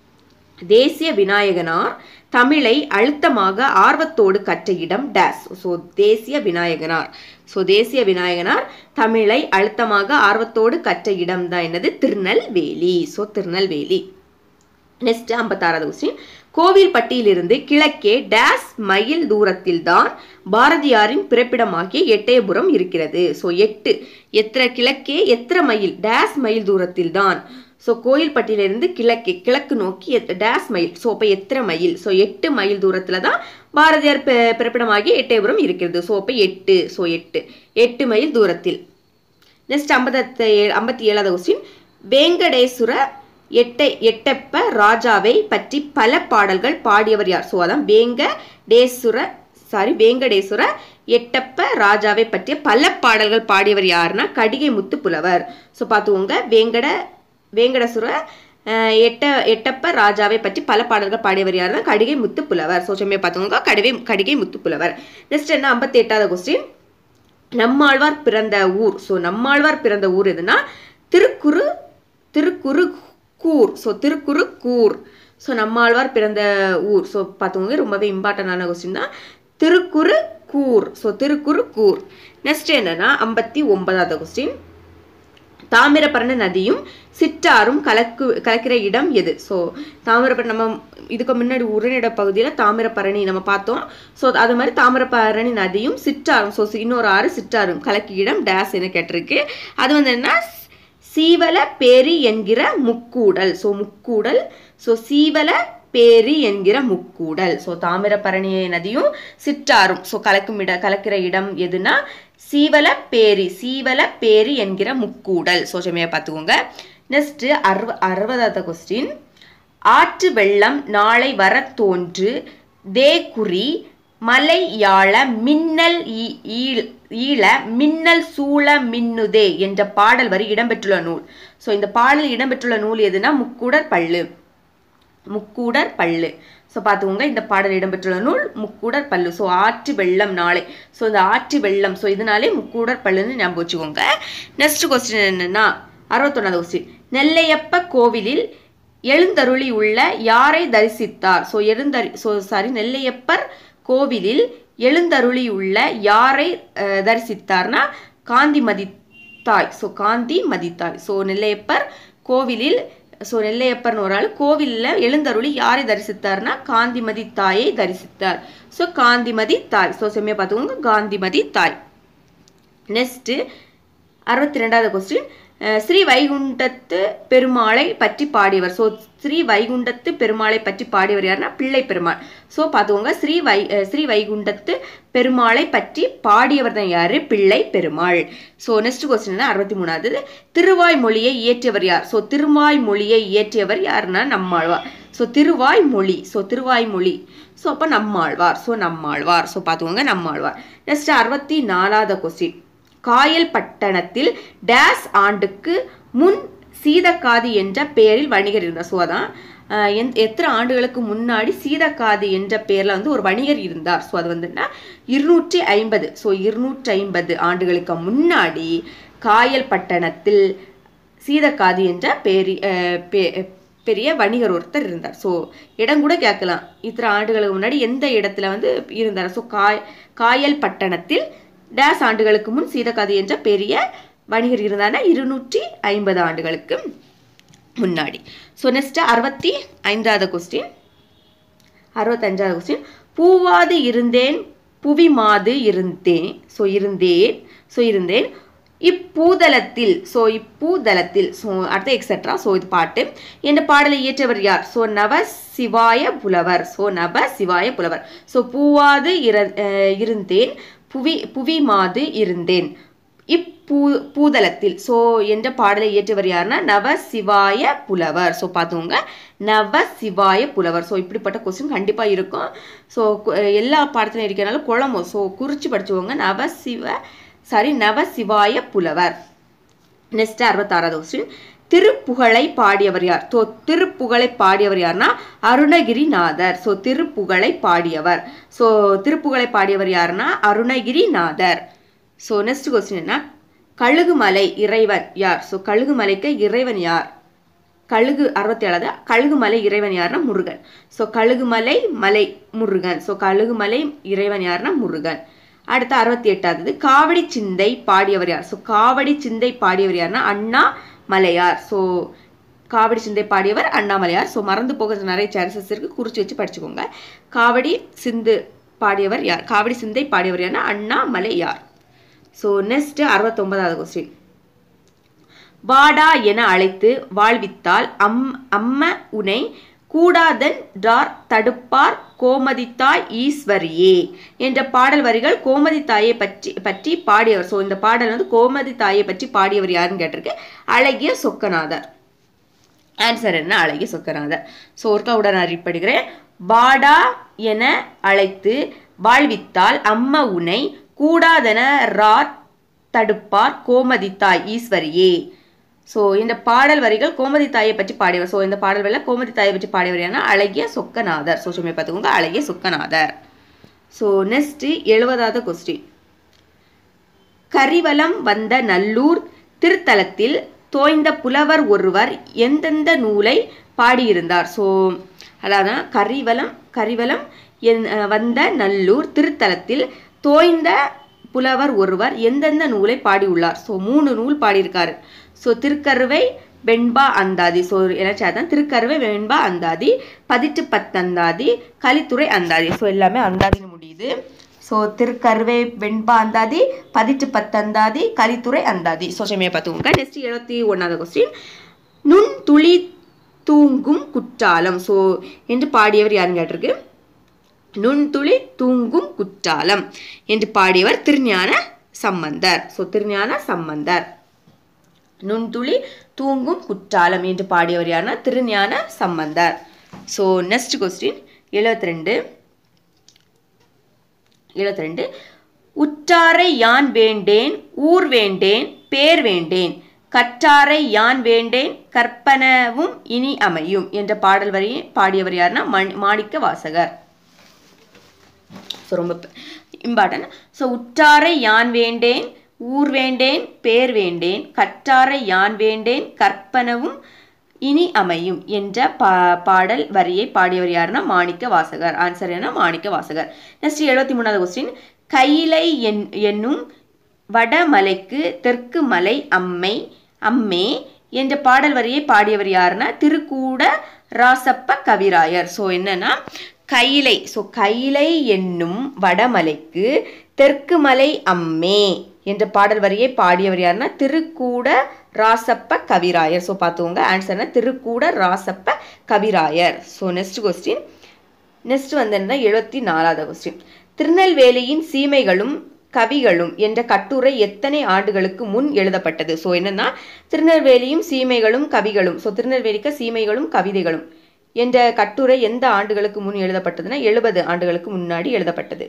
தேசிய விநாயகனார் தமிழை அழுத்தமாக ஆர்வத்தோடு கற்ற இடம் டேஸ் ஸோ தேசிய விநாயகனார் ஸோ தேசிய விநாயகனார் தமிழை அழுத்தமாக ஆர்வத்தோடு கற்ற இடம் தான் என்னது திருநெல்வேலி ஸோ திருநெல்வேலி நெக்ஸ்ட் ஐம்பத்தாறாவது கொஸ்டின் கோவில்பட்டியிலிருந்து கிழக்கே டேஸ் மைல் தூரத்தில் தான் பாரதியாரின் பிறப்பிடமாகிய எட்டயபுரம் இருக்கிறது ஸோ எட்டு எத்தனை கிழக்கே எத்தனை மைல் டேஸ் மைல் தூரத்தில் தான் ஸோ கோயில்பட்டியிலிருந்து கிழக்கு கிழக்கு நோக்கி எத்- டேஸ் மைல் ஸோ அப்போ எத்தனை மைல் ஸோ எட்டு மைல் தூரத்தில் தான் பாரதியார் பி- பிறப்பிடமாகிய எட்டயபுரம் இருக்கிறது ஸோ அப்போ எட்டு ஸோ எட்டு எட்டு மைல் தூரத்தில் நெக்ஸ்ட் ஐம்பத்தி ஐம்பத்தி ஏழாவது கொஸ்டின் வேங்கடேஸ்வர எட்டை எட்டப்ப ராஜாவை பற்றி பல பாடல்கள் பாடியவர் யார் ஸோ அதான் வேங்கடேஸ்வர சாரி வேங்கடேஸ்வர எட்டப்ப ராஜாவை பற்றிய பல பாடல்கள் பாடியவர் யாருன்னா கடிகை முத்து புலவர் ஸோ பார்த்துக்கோங்க வேங்கட வேங்கடசுர அஹ், எட்ட எட்டப்ப ராஜாவை பற்றி பல பாடல்கள் பாடியவர் யாருன்னா கடிகை முத்து புலவர் ஸோ செம்மையை பார்த்துக்கோங்க கடிகை கடிகை முத்து புலவர் நெக்ஸ்ட் என்ன ஐம்பத்தி எட்டாவது கொஸ்டின் நம்மாழ்வார் பிறந்த ஊர் ஸோ நம்மாழ்வார் பிறந்த ஊர் எதுனா திருக்குறு திருக்குறு கூர் ஸோ திருக்குறு கூர் ஸோ நம்மாழ்வார் பிறந்த ஊர் ஸோ பார்த்துக்கோங்க ரொம்பவே இம்பார்ட்டண்டான கொஸ்டின் தான் திருக்குறு கூர் ஸோ திருக்குறு கூர் நெக்ஸ்ட் என்னன்னா ஐம்பத்தி ஒன்பதாவது கொஸ்டின் தாமிரபரணி நதியும் சிற்றாரும் கலக்கு கலக்கிற இடம் எது ஸோ தாமிரபரணி நம்ம இதுக்கு முன்னாடி உரநிட பகுதியில் தாமிரபரணி நம்ம பார்த்தோம் ஸோ அது மாதிரி தாமிரபரணி நதியும் சிற்றாரும் ஸோ இன்னொரு ஆறு சிற்றாரும் கலக்கிய இடம் டேஸ் என கேட்டிருக்கு அது வந்து என்ன சீவல பேரி என்கிற Mukkudal so Mukkudal so Seevalaperi என்கிற முக்கூடல் ஸோ தாமிரபரணி நதியும் சிற்றாரும் ஸோ கலக்கும் இட கலக்கிற இடம் எதுனா சீவல பேரி சீவல பேரி என்கிற முக்கூடல் ஸோ செம்மையாக பார்த்துக்கோங்க நெக்ஸ்ட் அறுவ அறுபதாவது கொஸ்டின் ஆற்று வெள்ளம் நாளை வர தோன்று தேகுறி மலை யாழ மின்னல் ஈ- ஈழ்- ஈழ மின்னல் சூழ மின்னுதே என்ற பாடல் வரி இடம்பெற்றுள்ள நூல் ஸோ இந்த பாடல் இடம்பெற்றுள்ள நூல் எதுனா முக்கூடர் பள்ளு முக்கூடர் பல்லு ஸோ பார்த்துக்கோங்க இந்த பாடல் இடம்பெற்றுள்ள நூல் முக்கூடர் பல்லு ஸோ ஆற்று வெள்ளம் நாளை ஸோ இந்த ஆற்று வெள்ளம் ஸோ இதனாலே முக்கூடர் பல்லுன்னு ஞாபகம் வச்சுக்கோங்க நெக்ஸ்ட் கொஸ்டின் என்னன்னா அறுபத்தொன்னாவது கொஸ்டின் நெல்லையப்ப கோவிலில் எழுந்தருளி உள்ள யாரை தரிசித்தார் ஸோ எழுந்தரி ஸோ சாரி நெல்லையப்பர் கோவிலில் எழுந்தருளி உள்ள யாரை அஹ், தரிசித்தார்னா காந்திமதி தாய் ஸோ காந்தி மதித்தாய் ஸோ நெல்லையப்பர் கோவிலில் ஸோ நெல்லையப்பர்னு ஒரு ஆள் கோவிலில் எழுந்தருளி யாரை தரிசித்தார்னா காந்திமதி தாயை தரிசித்தார் ஸோ காந்திமதி தாய் ஸோ செம்மையாக பார்த்துக்கோங்க காந்திமதி தாய் நெக்ஸ்ட்டு அறுபத்தி ரெண்டாவது கொஸ்டின் ஸ்ரீ வைகுண்டத்து பெருமாளை பற்றி பாடியவர் ஸோ ஸ்ரீ வைகுண்டத்து பெருமாளை பற்றி பாடியவர் யாருன்னா பிள்ளை பெருமாள் ஸோ பார்த்துக்கோங்க ஸ்ரீ வை அஹ், ஸ்ரீ வைகுண்டத்து பெருமாளை பற்றி பாடியவர் தான் யாரு பிள்ளை பெருமாள் ஸோ நெக்ஸ்ட் கொஸ்டின் அறுபத்தி மூணாவது திருவாய் மொழியை இயற்றியவர் யார் ஸோ திருவாய் மொழியை இயற்றியவர் யாருன்னா நம்மாழ்வார் ஸோ திருவாய் மொழி ஸோ திருவாய் மொழி ஸோ அப்போ நம்மாழ்வார் ஸோ நம்மாழ்வார் ஸோ பார்த்துக்கோங்க நம்மாழ்வார் நெக்ஸ்ட் அறுபத்தி நாலாவது கொஸ்டின் காயல் பட்டணத்தில் டேஸ் ஆண்டுக்கு முன் சீதக்காதி என்ற பெயரில் வணிகர் இருந்தார் ஸோ அதான் அஹ், எந்- எத்தனை ஆண்டுகளுக்கு முன்னாடி சீதக்காதி என்ற பெயரில் வந்து ஒரு வணிகர் இருந்தார் ஸோ அது வந்துன்னா இருநூற்றி ஐம்பது ஸோ இருநூற்றி ஐம்பது ஆண்டுகளுக்கு முன்னாடி காயல் பட்டணத்தில் சீதக்காதி என்ற பெரி அஹ், பெ- பெரிய வணிகர் ஒருத்தர் இருந்தார் ஸோ இடம் கூட கேட்கலாம் இத்தனை ஆண்டுகளுக்கு முன்னாடி எந்த இடத்துல வந்து இருந்தார் ஸோ காய் காயல் பட்டணத்தில் டேஸ் ஆண்டுகளுக்கு முன் சீதக்காதி என்ற பெரிய வணிகர் இருந்தார்னா இருநூற்றி ஐம்பது ஆண்டுகளுக்கு முன்னாடி ஸோ நெக்ஸ்ட் அறுபத்தி ஐந்தாவது கொஸ்டின் அறுபத்தஞ்சாவது கொஸ்டின் பூவாது இருந்தேன் புவி மாது இருந்தேன் ஸோ இருந்தேன் ஸோ இருந்தேன் இப்பூதலத்தில் ஸோ இப்பூதலத்தில் ஸோ அடுத்த எக்ஸெட்ரா ஸோ இது பாட்டு இந்த பாடலை இயற்றவர் யார் ஸோ நவ சிவாய புலவர் ஸோ நவ சிவாய புலவர் ஸோ பூவாது இர அஹ் இருந்தேன் புவி புவி மாது இருந்தேன் இப்பூ பூதலத்தில் ஸோ என்ற பாடலை இயற்றவர் யாருன்னா நவ சிவாய புலவர் ஸோ பார்த்துக்கோங்க நவ சிவாய புலவர் ஸோ இப்படிப்பட்ட கொஸ்டின் கண்டிப்பாக இருக்கும் ஸோ எல்லா பாடத்திலும் இருக்கிறனால குழம்பும் ஸோ குறித்து படிச்சுக்கோங்க நவ சிவ சாரி நவ சிவாய புலவர் நெக்ஸ்ட் அறுபத்தாறாவது கொஸ்டின் திருப்புகழை பாடியவர் யார் ஸோ திருப்புகழை பாடியவர் யார்னா அருணகிரிநாதர் ஸோ திருப்புகழை பாடியவர் ஸோ திருப்புகழை பாடியவர் யாருன்னா அருணகிரிநாதர் ஸோ நெக்ஸ்ட் கொஸ்டின் என்ன கழுகுமலை இறைவன் யார் ஸோ கழுகுமலைக்கு இறைவன் யார் கழுகு அறுபத்தி ஏழாவது கழுகுமலை இறைவன் யாருன்னா முருகன் ஸோ கழுகுமலை மலை முருகன் ஸோ கழுகுமலை இறைவன் யாருன்னா முருகன் அடுத்து அறுபத்தி எட்டாவது காவடி சிந்தை பாடியவர் யார் ஸோ காவடி சிந்தை பாடியவர் யாருன்னா அண்ணா மலையார் ஸோ காவடி சிந்தை பாடியவர் அண்ணாமலையார் ஸோ மறந்து போக நிறைய சான்சஸ் இருக்கு குறிச்சு வச்சு படிச்சுக்கோங்க காவடி சிந்து பாடியவர் யார் காவடி சிந்தை பாடியவர் யாருன்னா அண்ணாமலையார் ஸோ நெக்ஸ்ட் அறுபத்தொன்பதாவது கொஸ்டின் வாடா என அழைத்து வாழ்வித்தால் அம் அம்ம உனை கூடாதன் டார் தடுப்பார் கோமதித்தாய் ஈஸ்வரியே என்ற பாடல் வரிகள் கோமதி தாயை பற்றி பற்றி பாடியவர் ஸோ இந்த பாடல் வந்து கோமதி தாயை பற்றி பாடியவர் யாருன்னு கேட்டிருக்கு அழகிய சொக்கநாதர் ஆன்சர் என்ன அழகிய சொக்கநாதர் ஸோ ஒருக்கா உடன் அறிவிப்படுகிறேன் வாடா என அழைத்து வாழ்வித்தால் அம்ம உனை கூடாதென ரார் தடுப்பார் கோமதி தாய் ஈஸ்வரியே ஸோ இந்த பாடல் வரிகள் கோமதி தாயை பற்றி பாடியவர் ஸோ இந்த பாடல் வரியில் கோமதி தாயை பற்றி பாடியவர் யாருன்னா அழகிய சொக்கநாதர் ஸோ சும்மா பார்த்துக்கோங்க அழகிய சொக்கநாதர் ஸோ நெக்ஸ்ட் எழுபதாவது கொஸ்டின் கரிவலம் வந்த நல்லூர் திருத்தலத்தில் தோய்ந்த புலவர் ஒருவர் எந்தெந்த நூலை பாடியிருந்தார் ஸோ அதாவது கரிவலம் கரிவலம் என் அஹ் வந்த நல்லூர் திருத்தலத்தில் தோய்ந்த புலவர் ஒருவர் எந்தெந்த நூலை பாடியுள்ளார் ஸோ மூணு நூல் பாடியிருக்காரு ஸோ திருக்கருவை வெண்பா அந்தாதி ஸோ என்ன திருக்கருவை வெண்பா அந்தாதி பதிட்டு பத்தந்தாதி கலித்துறை அந்தாதி ஸோ எல்லாமே அந்தாதின்னு முடியுது ஸோ திருக்கருவை வெண்பா அந்தாதி பதிட்டு பத்தந்தாதி கலித்துறை அந்தாதி ஸோ செம்மையை பார்த்துக்கோங்க நெக்ஸ்ட் எழுபத்தி ஒன்றாவது கொஸ்டின் நுண் துளி தூங்கும் குற்றாலம் ஸோ என்று பாடியவர் யாருன்னு கேட்டிருக்கு நுண்துளி தூங்கும் குற்றாலம் என்று பாடியவர் திருஞான சம்பந்தர் ஸோ திருஞான சம்பந்தர் நுண்துளி தூங்கும் குற்றாலம் என்று பாடியவர் யாருன்னா Thirugnana Sambandar so next question எழுபத்தி ரெண்டு எழுபத்தி ரெண்டு உற்றாரை யான் வேண்டேன் ஊர் வேண்டேன் பேர் வேண்டேன் கற்றாரை யான் வேண்டேன் கற்பனவும் இனி அமையும் என்ற பாடல் வரி பாடியவர் யாருன்னா மணி மாணிக்க வாசகர் ஸோ ரொம்ப இம்பார்ட்டன்ட் ஸோ உற்றாரை யான் வேண்டேன் ஊர் வேண்டேன் பேர் வேண்டேன் கற்றாரை யான் வேண்டேன் கற்பனவும் இனி அமையும் என்ற பா பாடல் வரியை பாடியவர் யாருன்னா மாணிக்க வாசகர் ஆன்சர் என்ன மாணிக்க வாசகர் நெக்ஸ்ட் எழுபத்தி மூணாவது கொஸ்டின் கைலை என் என்னும் வடமலைக்கு தெற்கு மலை அம்மை அம்மே என்ற பாடல் வரியை பாடியவர் யாருன்னா திருக்கூட ராசப்ப கவிராயர் ஸோ என்னன்னா கைலை ஸோ கைலை என்னும் வடமலைக்கு தெற்கு மலை அம்மே என்ற பாடல் வரியை பாடியவர் யாருன்னா திருக்கூட ராசப்ப கவிராயர் ஸோ பார்த்துக்கோங்க ஆன்சர்னா திருக்கூட ராசப்ப கவிராயர் ஸோ நெக்ஸ்ட் கொஸ்டின் நெக்ஸ்ட் வந்து என்ன எழுபத்தி நாலாவது கொஸ்டின் திருநெல்வேலியின் சீமைகளும் கவிகளும் என்ற கட்டுரை எத்தனை ஆண்டுகளுக்கு முன் எழுதப்பட்டது ஸோ என்னன்னா திருநெல்வேலியும் சீமைகளும் கவிகளும் ஸோ திருநெல்வேலிக்க சீமைகளும் கவிதைகளும் என்ற கட்டுரை எந்த ஆண்டுகளுக்கு முன் எழுதப்பட்டதுன்னா எழுபது ஆண்டுகளுக்கு முன்னாடி எழுதப்பட்டது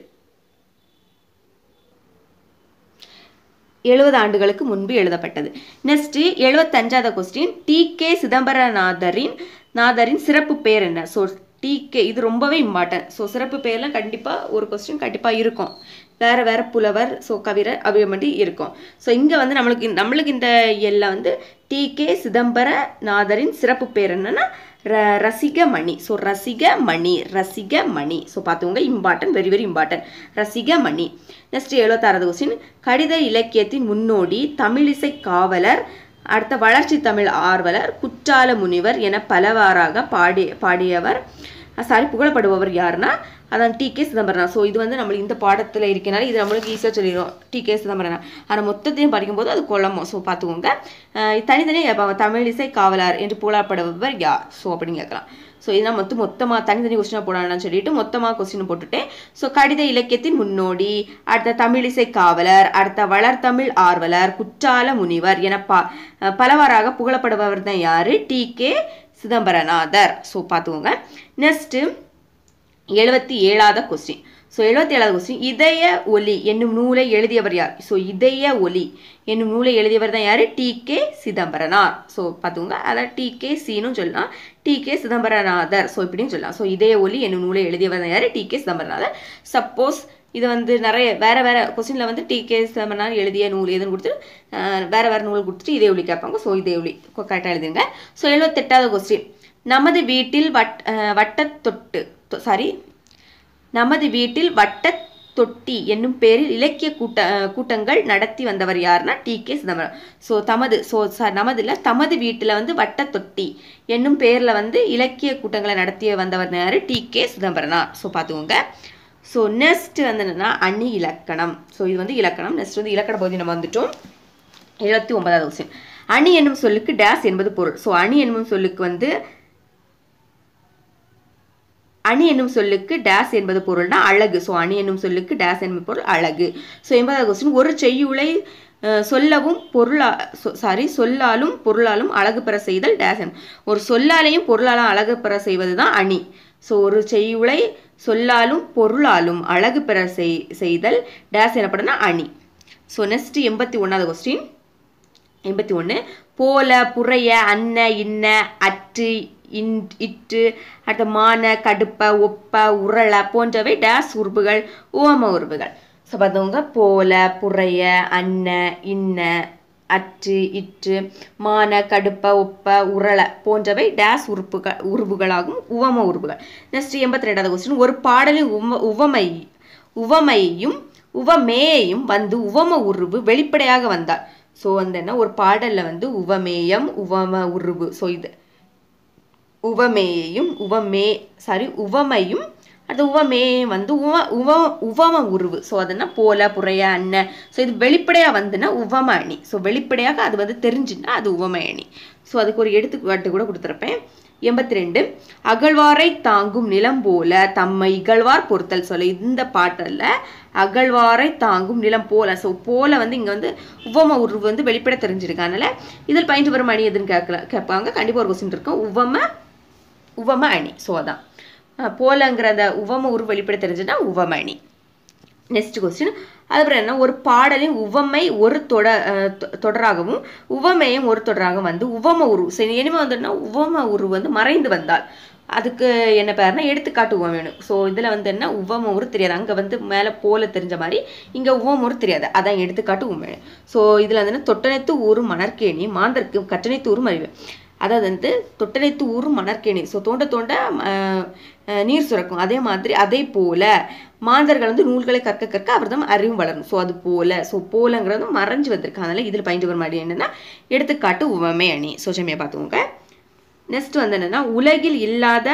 எழுபது ஆண்டுகளுக்கு முன்பு எழுதப்பட்டது நெக்ஸ்ட் எழுபத்தஞ்சாவது கொஸ்டின் டி கே சிதம்பரநாதரின் நாதரின் சிறப்பு பேர் என்ன ஸோ டி கே இது ரொம்பவே இம்பார்ட்டன்ட் ஸோ சிறப்பு பேர்லாம் கண்டிப்பாக ஒரு கொஸ்டின் கண்டிப்பாக இருக்கும் வேற வேற புலவர் ஸோ கவிரர் அபிமண்டி இருக்கும் ஸோ இங்கே வந்து நம்மளுக்கு நம்மளுக்கு இந்த எல்ல வந்து டி கே சிதம்பரநாதரின் சிறப்பு பேர் என்னன்னா ர ரசிகமணி ஸோ ரசிகமணி ரசிகமணி ஸோ பார்த்துக்கோங்க important very very important Rasikamani next எழுபத்தாறாவது கொஸ்டின் கடித இலக்கியத்தின் முன்னோடி தமிழிசை காவலர் அடுத்த வளர்ச்சி தமிழ் ஆர்வலர் குற்றால முனிவர் என பலவாறாக பாடி பாடியவர் சாரி புகழப்படுபவர் யாருன்னா அதான் டி கே சிதம்பரனா ஸோ இது வந்து நம்மளுக்கு இந்த பாடத்தில் இருக்கனால இது நம்மளுக்கு ஈஸியாக சொல்லிடும் டி கே சிதம்பரனா ஆனால் மொத்தத்தையும் படிக்கும்போது அது குழம்பும் ஸோ பார்த்துக்கோங்க அஹ் தனித்தனியாக கேட்பாங்க தமிழிசை காவலர் என்று புகழப்படுபவர் யார் ஸோ அப்படின்னு கேட்கலாம் ஸோ இதெல்லாம் மொத்தம் மொத்தமாக தனித்தனி கொஸ்டினாக போடலாம்னு சொல்லிட்டு மொத்தமாக கொஸ்டின் போட்டுட்டேன் ஸோ கடித இலக்கியத்தின் முன்னோடி அடுத்த தமிழிசை காவலர் அடுத்த வளர்தமிழ் ஆர்வலர் குற்றால முனிவர் என ப பலவாறாக புகழப்படுபவர் தான் யாரு டி கே சிதம்பரநாதர் ஸோ பார்த்துக்கோங்க நெக்ஸ்ட்டு எழுபத்தி ஏழாவது கொஸ்டின் ஸோ எழுபத்தி ஏழாவது கொஸ்டின் இதய ஒலி என்னும் நூலை எழுதியவர் யார் ஸோ இதய ஒலி என்னும் நூலை எழுதியவர் தான் யார் டி கே சிதம்பரனார் ஸோ பார்த்துக்கோங்க அதான் டி கே சின்னு சொல்லலாம் டி கே சிதம்பரநாதர் ஸோ இப்படின்னு சொல்லலாம் ஸோ இதய ஒலி என்னும் நூலை எழுதியவர் தான் யார் டி கே சிதம்பரநாதர் சப்போஸ் இது வந்து நிறைய வேற வேற கொஸ்டினில் வந்து டி கே சிதம்பரனார் எழுதிய நூல் எதுன்னு கொடுத்துட்டு அஹ், வேற வேற நூல் கொடுத்துட்டு இதே ஒலி கேட்பாங்க ஸோ இதே ஒலி கரெக்டாக எழுதுங்க ஸோ எழுபத்தெட்டாவது கொஸ்டின் நமது வீட்டில் வட் அஹ், வட்டத் தொட்டு சாரி நமது வீட்டில் வட்டத் தொட்டி என்னும் பேரில் இலக்கிய கூட்ட அஹ், கூட்டங்கள் நடத்தி வந்தவர் யாருன்னா டி கே சிதம்பரம் ஸோ தமது ஸோ நமதுல தமது வீட்டில் வந்து வட்டத் தொட்டி என்னும் பேரில் வந்து இலக்கிய கூட்டங்களை நடத்தி வந்தவர் யாரு டி கே சிதம்பரனா ஸோ பார்த்துக்கோங்க ஸோ நெக்ஸ்ட் வந்து என்னன்னா அணி இலக்கணம் ஸோ இது வந்து இலக்கணம் நெக்ஸ்ட் வந்து இலக்கண பகுதி நம்ம வந்துட்டோம் எழுபத்தி ஒன்பதாவது கொஸ்டின் அணி என்னும் சொல்லுக்கு டேஸ் என்பது பொருள் ஸோ அணி என்னும் சொல்லுக்கு வந்து அணி என்னும் சொல்லுக்கு டேஸ் என்பது பொருள்னா அழகு ஸோ அணி என்னும் சொல்லுக்கு டேஸ் என்பது பொருள் அழகு ஸோ எண்பதாவது கொஸ்டின் ஒரு செய்யுளை அஹ், சொல்லவும் பொருளா சாரி சொல்லாலும் பொருளாலும் அழகு பெற செய்தல் டேஸ் என் ஒரு சொல்லாலையும் பொருளாலும் அழகு பெற செய்வது தான் அணி ஸோ ஒரு செய்யுளை சொல்லாலும் பொருளாலும் அழகு பெற செய் செய்தல் டேஸ் எனப்படுனா அணி ஸோ நெக்ஸ்ட் எண்பத்தி ஒன்றாவது கொஸ்டின் எண்பத்தி ஒன்று போல புறைய அன்ன இன்ன அற்று இன் இட்டு அடுத்த மான கடுப்ப ஒப்ப உரள போன்றவை டேஸ் உறுப்புகள் ஓம உறுப்புகள் ஸோ பார்த்தவங்க போல புறைய அன்ன இன்ன அற்று இற்று மான கடுப்ப ஒப்ப உரள போன்றவை டேஸ் உறுப்புகள் உருவுகளாகும் உவம உறுப்புகள் நெக்ஸ்ட் எண்பத்தி ரெண்டாவது கொஸ்டின் ஒரு பாடலின் உவ உவமை உவமையும் உவமேயும் வந்து உவம உருவு வெளிப்படையாக வந்தார் ஸோ வந்து என்ன ஒரு பாடல்ல வந்து உவமேயம் உவம உருவு ஸோ இது உவமேயும் உவமே சாரி உவமையும் அந்த உவமேயம் வந்து உவ உவ உவம உருவு ஸோ அதுனா போல புறைய அண்ணன் ஸோ இது வெளிப்படையாக வந்துன்னா உவம அணி ஸோ வெளிப்படையாக அது வந்து தெரிஞ்சுன்னா அது உவம அணி ஸோ அதுக்கு ஒரு எடுத்துக்காட்டு கூட கொடுத்துருப்பேன் எண்பத்தி ரெண்டு அகழ்வாரை தாங்கும் நிலம் போல தம்மை இகழ்வார் பொறுத்தல் சொல்ல இந்த பாட்டில் அகழ்வாரை தாங்கும் நிலம் போல ஸோ போல வந்து இங்கே வந்து உவம உருவு வந்து வெளிப்பட தெரிஞ்சிருக்கு அதனால இதில் பயின்று வரும் அணி எதுன்னு கேட்கல கேட்பாங்க கண்டிப்பாக ஒரு கொஸ்டின் இருக்கும் உவம உவம அணி ஸோ அதான் அஹ் போலங்கிற அந்த உவம உருவு வெளிப்பட தெரிஞ்சுன்னா உவம அணி நெக்ஸ்ட் கொஸ்டின் அதுக்கப்புறம் என்ன ஒரு பாடலின் உவமை ஒரு தொட அஹ் தொ- தொடராகவும் உவமையும் ஒரு தொடராகவும் வந்து உவம உரு சரி இனிமே வந்துன்னா உவம உரு வந்து மறைந்து வந்தால் அதுக்கு என்ன பேர்னா எடுத்துக்காட்டு உவம் வேணும் ஸோ இதில் வந்து என்ன உவம உரு தெரியாது அங்கே வந்து மேலே போல தெரிஞ்ச மாதிரி இங்கே உவம உரு தெரியாது அதான் எடுத்துக்காட்டு உவம் வேணும் ஸோ இதில் வந்து என்ன தொட்டனைத்து ஊரும் மணற்கேணி மாந்தர்க்கு கற்றனைத்து ஊரும் அறிவு அதாவது வந்து தொட்டனைத்து ஊரும் மணற்கேணி ஸோ தோண்ட தோண்ட அஹ், அஹ், நீர் சுரக்கும் அதே மாதிரி அதே போல மாந்தர்கள் வந்து நூல்களை கற்க கற்க அவர்தம் அறிவும் வளரும் ஸோ அது போல ஸோ போலங்கிறது மறைஞ்சு வந்திருக்கு அதனால இதில் பயின்று வர மாதிரி என்னன்னா எடுத்துக்காட்டு உவமை அணி ஸோ செம்மையாக பார்த்துக்கோங்க நெக்ஸ்ட் வந்து என்னன்னா உலகில் இல்லாத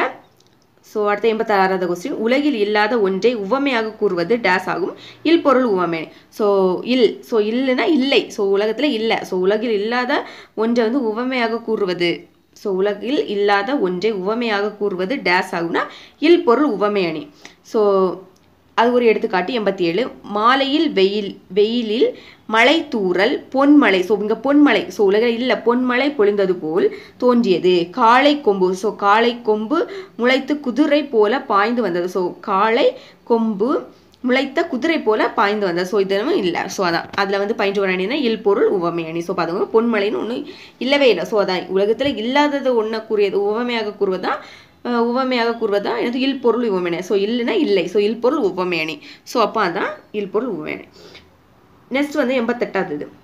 ஸோ அடுத்த எண்பத்தாறாவது கொஸ்டின் உலகில் இல்லாத ஒன்றை உவமையாக கூறுவது டேஸ் ஆகும் இல் பொருள் உவமை ஸோ இல் ஸோ இல்லைன்னா இல்லை ஸோ உலகத்தில் இல்லை ஸோ உலகில் இல்லாத ஒன்றை வந்து உவமையாக கூறுவது ஸோ உலகில் இல்லாத ஒன்றை உவமையாக கூறுவது டேஸ் ஆகும்னா இல் பொருள் உவமை அணி ஸோ அது ஒரு எடுத்துக்காட்டு எண்பத்தி ஏழு மாலையில் வெயில் வெயிலில் மழை தூறல் பொன்மழை ஸோ இங்கே பொன்மழை ஸோ உலகில் இல்லை பொன்மழை பொழிந்தது போல் தோன்றியது காளை கொம்பு ஸோ காளை கொம்பு முளைத்து குதிரை போல பாய்ந்து வந்தது ஸோ காளை கொம்பு முளைத்த குதிரை போல பாய்ந்து வந்தது ஸோ இதெல்லாம் இல்லை ஸோ அதான் அதில் வந்து பயின்று வர அணினா இல் பொருள் உவமை அணி ஸோ பார்த்துக்கோங்க பொன்மழைன்னு ஒன்று இல்லவே இல்லை ஸோ அதான் உலகத்தில் இல்லாதது ஒன்றை கூறியது உவமையாக கூறுவதா அஹ் உவமையாக கூறுவதா எனது இல் பொருள் உவமையணி ஸோ இல்லைன்னா இல்லை ஸோ இல் பொருள் உவமையணி ஸோ அப்போ அதான் இல் பொருள் உவமையணி நெக்ஸ்ட் வந்து எண்பத்தெட்டாவது இது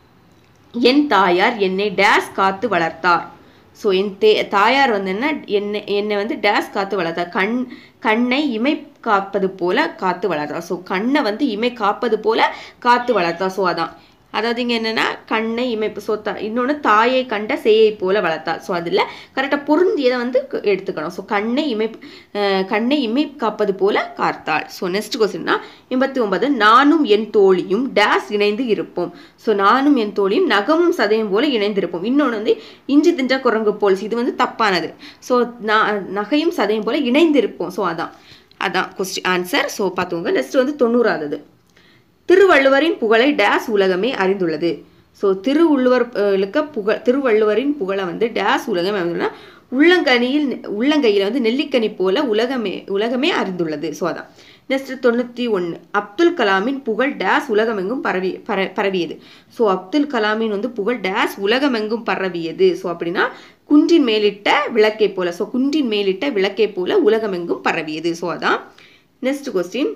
என் தாயார் என்னை டேஸ் காத்து வளர்த்தார் ஸோ என் தே தாயார் வந்து என்ன என்னை என்னை வந்து டேஸ் காத்து வளர்த்தார் கண் கண்ணை இமை காப்பது போல காத்து வளர்த்தார் ஸோ கண்ணை வந்து இமை காப்பது போல காத்து வளர்த்தார் ஸோ அதான் அதாவது இங்கே என்னென்னா கண்ணை இமை ஸோ த இன்னொன்று தாயை கண்ட சேயை போல வளர்த்தார் ஸோ அதில் கரெக்டாக பொருந்தியதை வந்து க- எடுத்துக்கணும் ஸோ கண்ணை இமை அஹ் கண்ணை இமை காப்பது போல காத்தாள் ஸோ நெக்ஸ்ட் கொஸ்டின்னா எண்பத்தி ஒன்பது நானும் என் தோழியும் டேஸ் இணைந்து இருப்போம் ஸோ நானும் என் தோழியும் நகமும் சதையும் போல இணைந்திருப்போம் இன்னொன்று வந்து இஞ்சி தின்ற குரங்கு போல் இது வந்து தப்பானது ஸோ நகையும் சதையும் போல இணைந்திருப்போம் ஸோ அதான் அதான் கொஸ்டின் ஆன்சர் ஸோ பார்த்துக்கோங்க நெக்ஸ்ட் வந்து தொண்ணூறாவது திருவள்ளுவரின் புகழை டேஸ் உலகமே அறிந்துள்ளது ஸோ திருவள்ளுவருக்கு புகழ் திருவள்ளுவரின் புகழை வந்து டேஸ் உலகமே அறிந்துள்ளனா உள்ளங்கனியில் உள்ளங்கையில் வந்து நெல்லிக்கனி போல உலகமே உலகமே அறிந்துள்ளது ஸோ அதான் நெக்ஸ்ட் தொண்ணூற்றி ஒன்று அப்துல் கலாமின் புகழ் டேஸ் உலகமெங்கும் பரவி பர பரவியது ஸோ அப்துல் கலாமின் வந்து புகழ் டேஸ் உலகமெங்கும் பரவியது ஸோ அப்படின்னா குன்றின் மேலிட்ட விளக்கை போல ஸோ குன்றின் மேலிட்ட விளக்கை போல உலகமெங்கும் பரவியது ஸோ அதான் நெக்ஸ்ட் கொஸ்டின்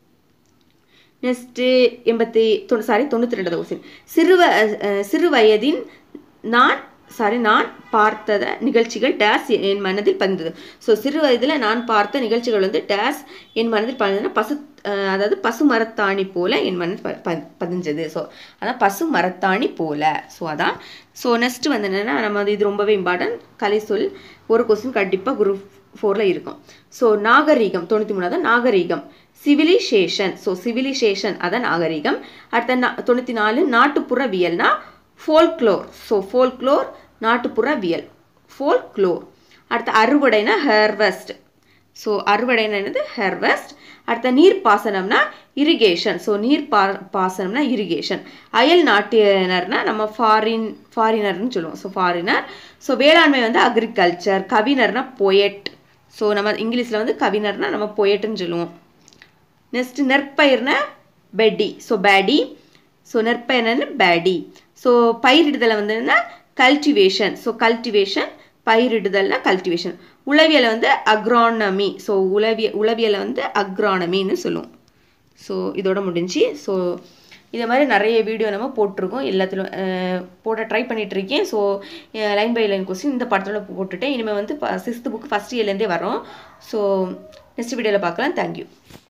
நெக்ஸ்ட்டு எண்பத்தி தொண்ணூ சாரி தொண்ணூற்றி ரெண்டாவது கொஸ்டின் சிறுவ அஹ், சிறு வயதின் நான் சாரி நான் பார்த்தத நிகழ்ச்சிகள் டேஸ் என் மனதில் பதிந்தது ஸோ சிறு வயதில் நான் பார்த்த நிகழ்ச்சிகள் வந்து டேஸ் என் மனதில் பதிந்ததுன்னா பசு அஹ், அதாவது பசு மரத்தாணி போல என் மனதில் ப- ப- பதிஞ்சது ஸோ அதான் பசு மரத்தாணி போல ஸோ அதான் ஸோ நெக்ஸ்ட் வந்து என்னென்னா நம்ம வந்து இது ரொம்பவே இம்பார்ட்டன்ட் கலை சொல் ஒரு கொஸ்டின் கண்டிப்பாக குரூப் ஃபோரில் இருக்கும் ஸோ நாகரீகம் தொண்ணூற்றி மூணாவது நாகரீகம் சிவிலைசேஷன் ஸோ சிவிலைசேஷன் அதான் நாகரீகம் அடுத்த நா தொண்ணூற்றி நாலு நாட்டுப்புறவியல்னா ஃபோல்க்ளோர் ஸோ ஃபோல்க்ளோர் நாட்டுப்புறவியல் ஃபோல்க்ளோர் அடுத்த அறுவடைனா ஹெர்வெஸ்ட் ஸோ அறுவடைனா என்னது ஹெர்வெஸ்ட் அடுத்த நீர்ப்பாசனம்னா இரிகேஷன் ஸோ நீர் பா பாசனம்னா இரிகேஷன் அயல் நாட்டினர்னா நம்ம ஃபாரின் ஃபாரினர்னு சொல்லுவோம் ஸோ ஃபாரினர் ஸோ வேளாண்மை வந்து அக்ரிகல்ச்சர் கவினர்னா பொயட் ஸோ நம்ம இங்கிலீஷில் வந்து கவினர்னா நம்ம பொயட்டுன்னு சொல்லுவோம் நெக்ஸ்ட் நெற்பயிர்னா பெடி ஸோ பேடி ஸோ நெற்பயிர்னு பேடி ஸோ பயிரிடுதலை வந்து என்ன கல்டிவேஷன் ஸோ கல்டிவேஷன் பயிரிடுதல்னா கல்டிவேஷன் உளவியலை வந்து அக்ரானமி ஸோ உளவிய உளவியலை வந்து அக்ரானமின்னு சொல்லுவோம் ஸோ இதோட முடிஞ்சு ஸோ இதே மாதிரி நிறைய வீடியோ நம்ம போட்டிருக்கோம் எல்லாத்திலும் அஹ், போட ட்ரை பண்ணிட்டு இருக்கேன் so line by line question இந்த படத்தில் போட்டுட்டேன் இனிமேல் வந்து சிக்ஸ்த் புக் ஃபஸ்ட் இயர்லேருந்தே வரோம் ஸோ நெக்ஸ்ட் வீடியோவில் பார்க்கலாம் தேங்க்யூ